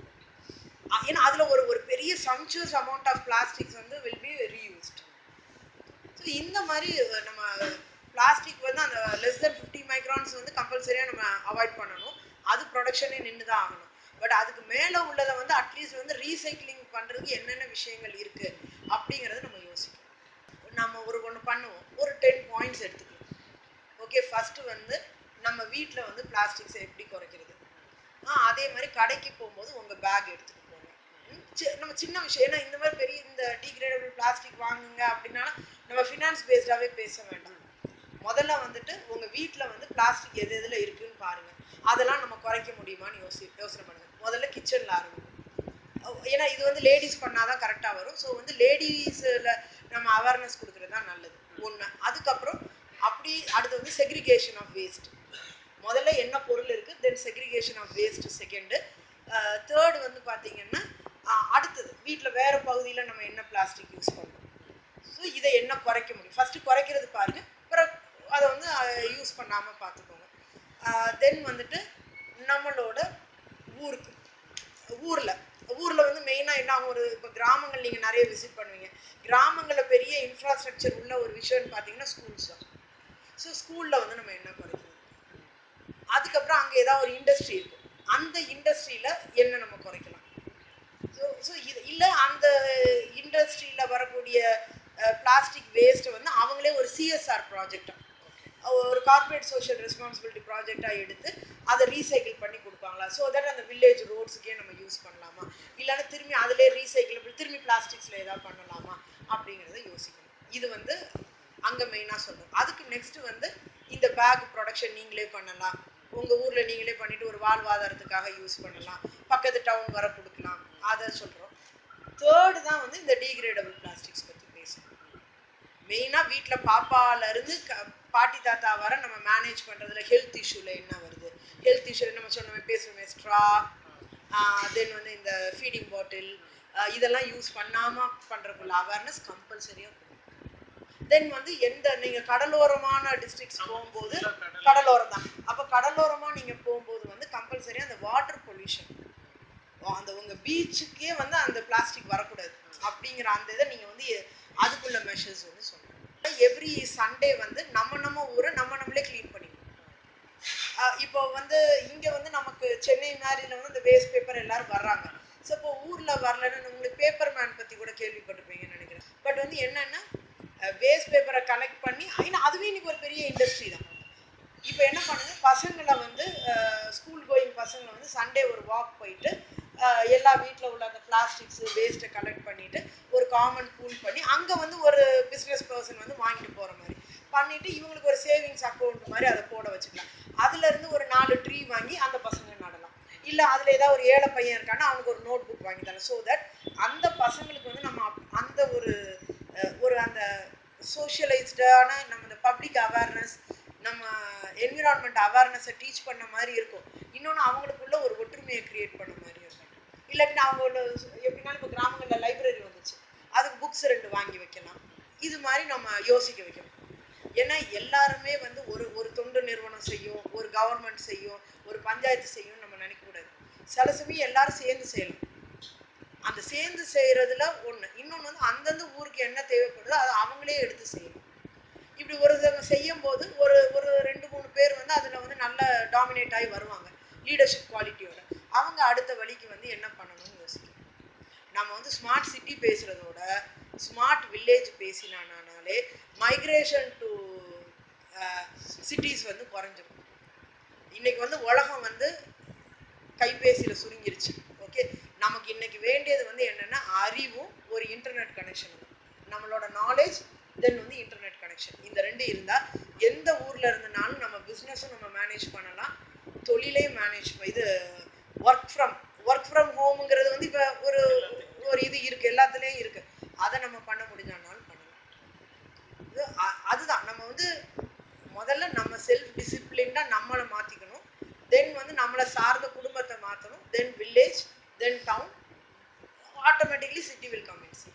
அ- ஏன்னா அதில் ஒரு ஒரு பெரிய சம்ச்சுவஸ் அமௌண்ட் ஆஃப் பிளாஸ்டிக்ஸ் வந்து வில் பி ரீயூஸ்ட் ஸோ இந்த மாதிரி அஹ், நம்ம பிளாஸ்டிக் வந்து அந்த லெஸ் தென் ஃபிஃப்டி மைக்ரான்ஸ் வந்து கம்பல்சரியாக நம்ம அவாய்ட் பண்ணணும் அது ப்ரொடக்ஷனே நின்று தான் ஆகணும் பட் அதுக்கு மேலே உள்ளதை வந்து அட்லீஸ்ட் வந்து ரீசைக்ளிங் பண்ணுறதுக்கு என்னென்ன விஷயங்கள் இருக்குது அப்படிங்கிறத நம்ம யோசிக்கணும் நம்ம ஒரு ஒன்று பண்ணுவோம் ஒரு டென் பாயிண்ட்ஸ் எடுத்துக்கலாம் ஓகே ஃபஸ்ட்டு வந்து நம்ம வீட்டில் வந்து பிளாஸ்டிக்ஸை எப்படி குறைக்கிறது ஆ அதே மாதிரி கடைக்கு போகும்போது உங்கள் பேக் எடுத்துகிட்டு போங்க ம், சி- நம்ம சின்ன விஷயம் ஏன்னா இந்த மாதிரி பெரிய இந்த டீக்ரேடபிள் பிளாஸ்டிக் வாங்குங்க அப்படின்னா நம்ம ஃபினான்ஸ் பேஸ்டாகவே பேச வேண்டாம் முதல்ல வந்துட்டு உங்கள் வீட்டில் வந்து பிளாஸ்டிக் எது எதில் இருக்குன்னு பாருங்கள் அதெல்லாம் நம்ம குறைக்க முடியுமான்னு யோசி யோசனை பண்ணுங்கள் முதல்ல கிச்சனில் ஆரம்பிக்கும் ஏன்னா இது வந்து லேடிஸ் பண்ணாதான் கரெக்டாக வரும் ஸோ வந்து லேடிஸில் நம்ம அவேர்னஸ் கொடுக்குறது தான் நல்லது ஒன்று அதுக்கப்புறம் அப்படி அடுத்து வந்து செக்ரிகேஷன் ஆஃப் வேஸ்ட் முதல்ல என்ன பொருள் இருக்குது then segregation of waste second third வந்து பார்த்தீங்கன்னா அஹ், அடுத்தது வீட்டில் வேறு பகுதியில் நம்ம என்ன பிளாஸ்டிக் யூஸ் பண்ணுறோம் ஸோ இதை என்ன குறைக்க முடியும் ஃபஸ்ட்டு குறைக்கிறது பாருங்க அப்புறம் அதை வந்து யூஸ் பண்ணாமல் பார்த்துக்கோங்க தென் வந்துட்டு நம்மளோட ஊருக்கு ஊரில் ஊரில் வந்து மெயினாக என்ன ஆகும் ஒரு இப்போ கிராமங்கள் நீங்கள் நிறைய விசிட் பண்ணுவீங்க கிராமங்களில் பெரிய இன்ஃப்ராஸ்ட்ரக்சர் உள்ள ஒரு விஷயம்னு பார்த்தீங்கன்னா ஸ்கூல்ஸ் தான் ஸோ ஸ்கூலில் வந்து நம்ம என்ன குறைக்கிறது அதுக்கப்புறம் அங்கே ஏதாவது ஒரு இண்டஸ்ட்ரி இருக்கும் அந்த இண்டஸ்ட்ரியில் என்ன நம்ம குறைக்கலாம் ஸோ ஸோ இது இல்லை அந்த இண்டஸ்ட்ரியில் வரக்கூடிய பிளாஸ்டிக் வேஸ்ட்டை வந்து அவங்களே ஒரு சிஎஸ்ஆர் ப்ராஜெக்டாக ஒரு கார்ப்பரேட் சோஷியல் ரெஸ்பான்சிபிலிட்டி ப்ராஜெக்டாக எடுத்து அதை ரீசைக்கிள் பண்ணி கொடுப்பாங்களா ஸோ தட் அந்த வில்லேஜ் ரோட்ஸுக்கே நம்ம யூஸ் பண்ணலாமா இல்லைன்னா திரும்பி அதிலே ரீசைக்கிள் திரும்பி பிளாஸ்டிக்ஸில் ஏதாவது பண்ணலாமா அப்படிங்கிறத யோசிக்கணும் இது வந்து அங்கே மெயினாக சொல்கிறோம் அதுக்கு நெக்ஸ்ட் வந்து இந்த பேக் ப்ரொடக்ஷன் நீங்களே பண்ணலாம் உங்கள் ஊரில் நீங்களே பண்ணிட்டு ஒரு வாழ்வாதாரத்துக்காக யூஸ் பண்ணலாம் பக்கத்து டவுன் வர கொடுக்கலாம் அதை சொல்கிறோம் தேர்டு தான் வந்து இந்த டீக்ரேடபிள் பிளாஸ்டிக்ஸ் பற்றி பேசணும் மெயினாக வீட்டில் பாப்பாலேருந்து க பாட்டி தாத்தா வர நம்ம மேனேஜ் பண்ணுறதுல ஹெல்த் இஷ்யூவில் என்ன வருது ஹெல்த் இஷ்யூ நம்ம சொன்னோமே பேசுவோமே ஸ்ட்ரா தென் வந்து இந்த ஃபீடிங் பாட்டில் இதெல்லாம் யூஸ் பண்ணாமல் பண்ணுறக்குள்ள அவேர்னஸ் கம்பல்சரியாக தென் வந்து எந்த நீங்கள் கடலோரமான டிஸ்ட்ரிக்ஸ் போகும்போது கடலோரம் தான் அப்போ கடலோரமாக நீங்கள் போகும்போது வந்து கம்பல்சரி அந்த வாட்டர் பொல்யூஷன் அந்த உங்க பீச்சுக்கே வந்து அந்த பிளாஸ்டிக் வரக்கூடாது அப்படிங்கிற அந்த இதை நீங்க வந்து எ- அதுக்குள்ள மெஷர்ஸ் வந்து சொல்லணும் எவ்ரி சண்டே வந்து நம்ம நம்ம ஊரை நம்ம நம்மளே க்ளீன் பண்ணிக்கணும் ஆஹ் இப்போ வந்து இங்க வந்து நமக்கு சென்னை மாதிரில வந்து இந்த வேஸ்ட் பேப்பர் எல்லாரும் வர்றாங்க ஸோ இப்போ ஊர்ல வரலன்னு உங்களுக்கு பேப்பர் மேன் பத்தி கூட கேள்விப்பட்டிருப்பீங்கன்னு நினைக்கிறேன் பட் வந்து என்னன்னா வேஸ்ட் பேப்பரை கலெக்ட் பண்ணி ஏன்னா அதுவே இன்னைக்கு ஒரு பெரிய இண்டஸ்ட்ரி தான் இப்போ என்ன பண்ணுங்க பசங்களை வந்து ஸ்கூல் கோயிங் பசங்களை வந்து சண்டே ஒரு வாக் போயிட்டு அஹ், எல்லா வீட்டில் உள்ள அந்த பிளாஸ்டிக்ஸ் வேஸ்ட்டை கலெக்ட் பண்ணிட்டு ஒரு காமன் பூல் பண்ணி அங்கே வந்து ஒரு பிஸ்னஸ் பர்சன் வந்து வாங்கிட்டு போகிற மாதிரி பண்ணிட்டு இவங்களுக்கு ஒரு சேவிங்ஸ் அக்கௌண்ட் மாதிரி அதை போட வச்சுக்கலாம் அதுல இருந்து ஒரு நாலு ட்ரீ வாங்கி அந்த பசங்க நடலாம் இல்ல அதுல ஏதாவது ஒரு ஏழை பையன் இருக்கான்னா அவனுக்கு ஒரு நோட் புக் வாங்கி தரலாம் ஸோ தட் அந்த பசங்களுக்கு வந்து நம்ம அப்- அந்த ஒரு அஹ், ஒரு அந்த சோஷியலைஸ்டான நம்ம இந்த பப்ளிக் அவேர்னஸ் நம்ம என்விரான்மெண்ட் அவேர்னஸை டீச் பண்ண மாதிரி இருக்கும் இன்னொன்று அவங்களுக்குள்ள ஒரு ஒற்றுமையை கிரியேட் பண்ண மாதிரி இருக்கும் இல்லாட்டினா அவங்களோட எப்படினாலும் இப்போ கிராமங்களில் லைப்ரரி வந்துச்சு அதுக்கு புக்ஸ் ரெண்டு வாங்கி வைக்கலாம் இது மாதிரி நம்ம யோசிக்க வைக்கணும் ஏன்னா எல்லாருமே வந்து ஒரு ஒரு தொண்டு நிறுவனம் செய்யும் ஒரு கவர்மெண்ட் செய்யும் ஒரு பஞ்சாயத்து செய்யும் நம்ம நினைக்கக்கூடாது சில சமயம் எல்லாரும் சேர்ந்து செய்யலாம் அந்த சேர்ந்து செய்யறதுல ஒண்ணு இன்னொன்னு வந்து அந்தந்த ஊருக்கு என்ன தேவைப்படுதோ அதை அவங்களே எடுத்து செய்யணும் இப்படி ஒரு செய்யும் போது ஒரு ஒரு ரெண்டு மூணு பேர் வந்து அதுல வந்து நல்ல டாமினேட் ஆகி வருவாங்க லீடர்ஷிப் குவாலிட்டியோட அவங்க அடுத்த வழிக்கு வந்து என்ன பண்ணணும்னு யோசிக்கணும் நம்ம வந்து ஸ்மார்ட் சிட்டி பேசுறதோட ஸ்மார்ட் வில்லேஜ் பேசினானாலே மைக்ரேஷன் டு சிட்டிஸ் வந்து குறைஞ்சிரும் இன்னைக்கு வந்து உலகம் வந்து கைபேசியில சுருங்கிருச்சு ஓகே நமக்கு இன்னைக்கு வேண்டியது வந்து என்னன்னா அறிவும் ஒரு இன்டர்நெட் கனெக்ஷனும் நம்மளோட நாலேஜ் தென் வந்து இன்டர்நெட் கனெக்ஷன் இந்த ரெண்டு இருந்தா எந்த ஊர்ல இருந்தனாலும் நம்ம பிசினஸும் நம்ம மேனேஜ் பண்ணலாம் தொழிலே மேனேஜ் இது ஒர்க் ஃப்ரம் ஒர்க் ஃப்ரம் ஹோம்ங்கிறது வந்து இப்ப ஒரு ஒரு இது இருக்கு எல்லாத்துலயும் இருக்கு அதை நம்ம பண்ண முடிஞ்சானாலும் பண்ணலாம் இது அ- அதுதான் நம்ம வந்து முதல்ல நம்ம செல்ஃப் டிசிப்ளின்டா நம்மளை மாத்திக்கணும் தென் வந்து நம்மளை சார்ந்த குடும்பத்தை மாத்தணும் then village then town automatically city will come in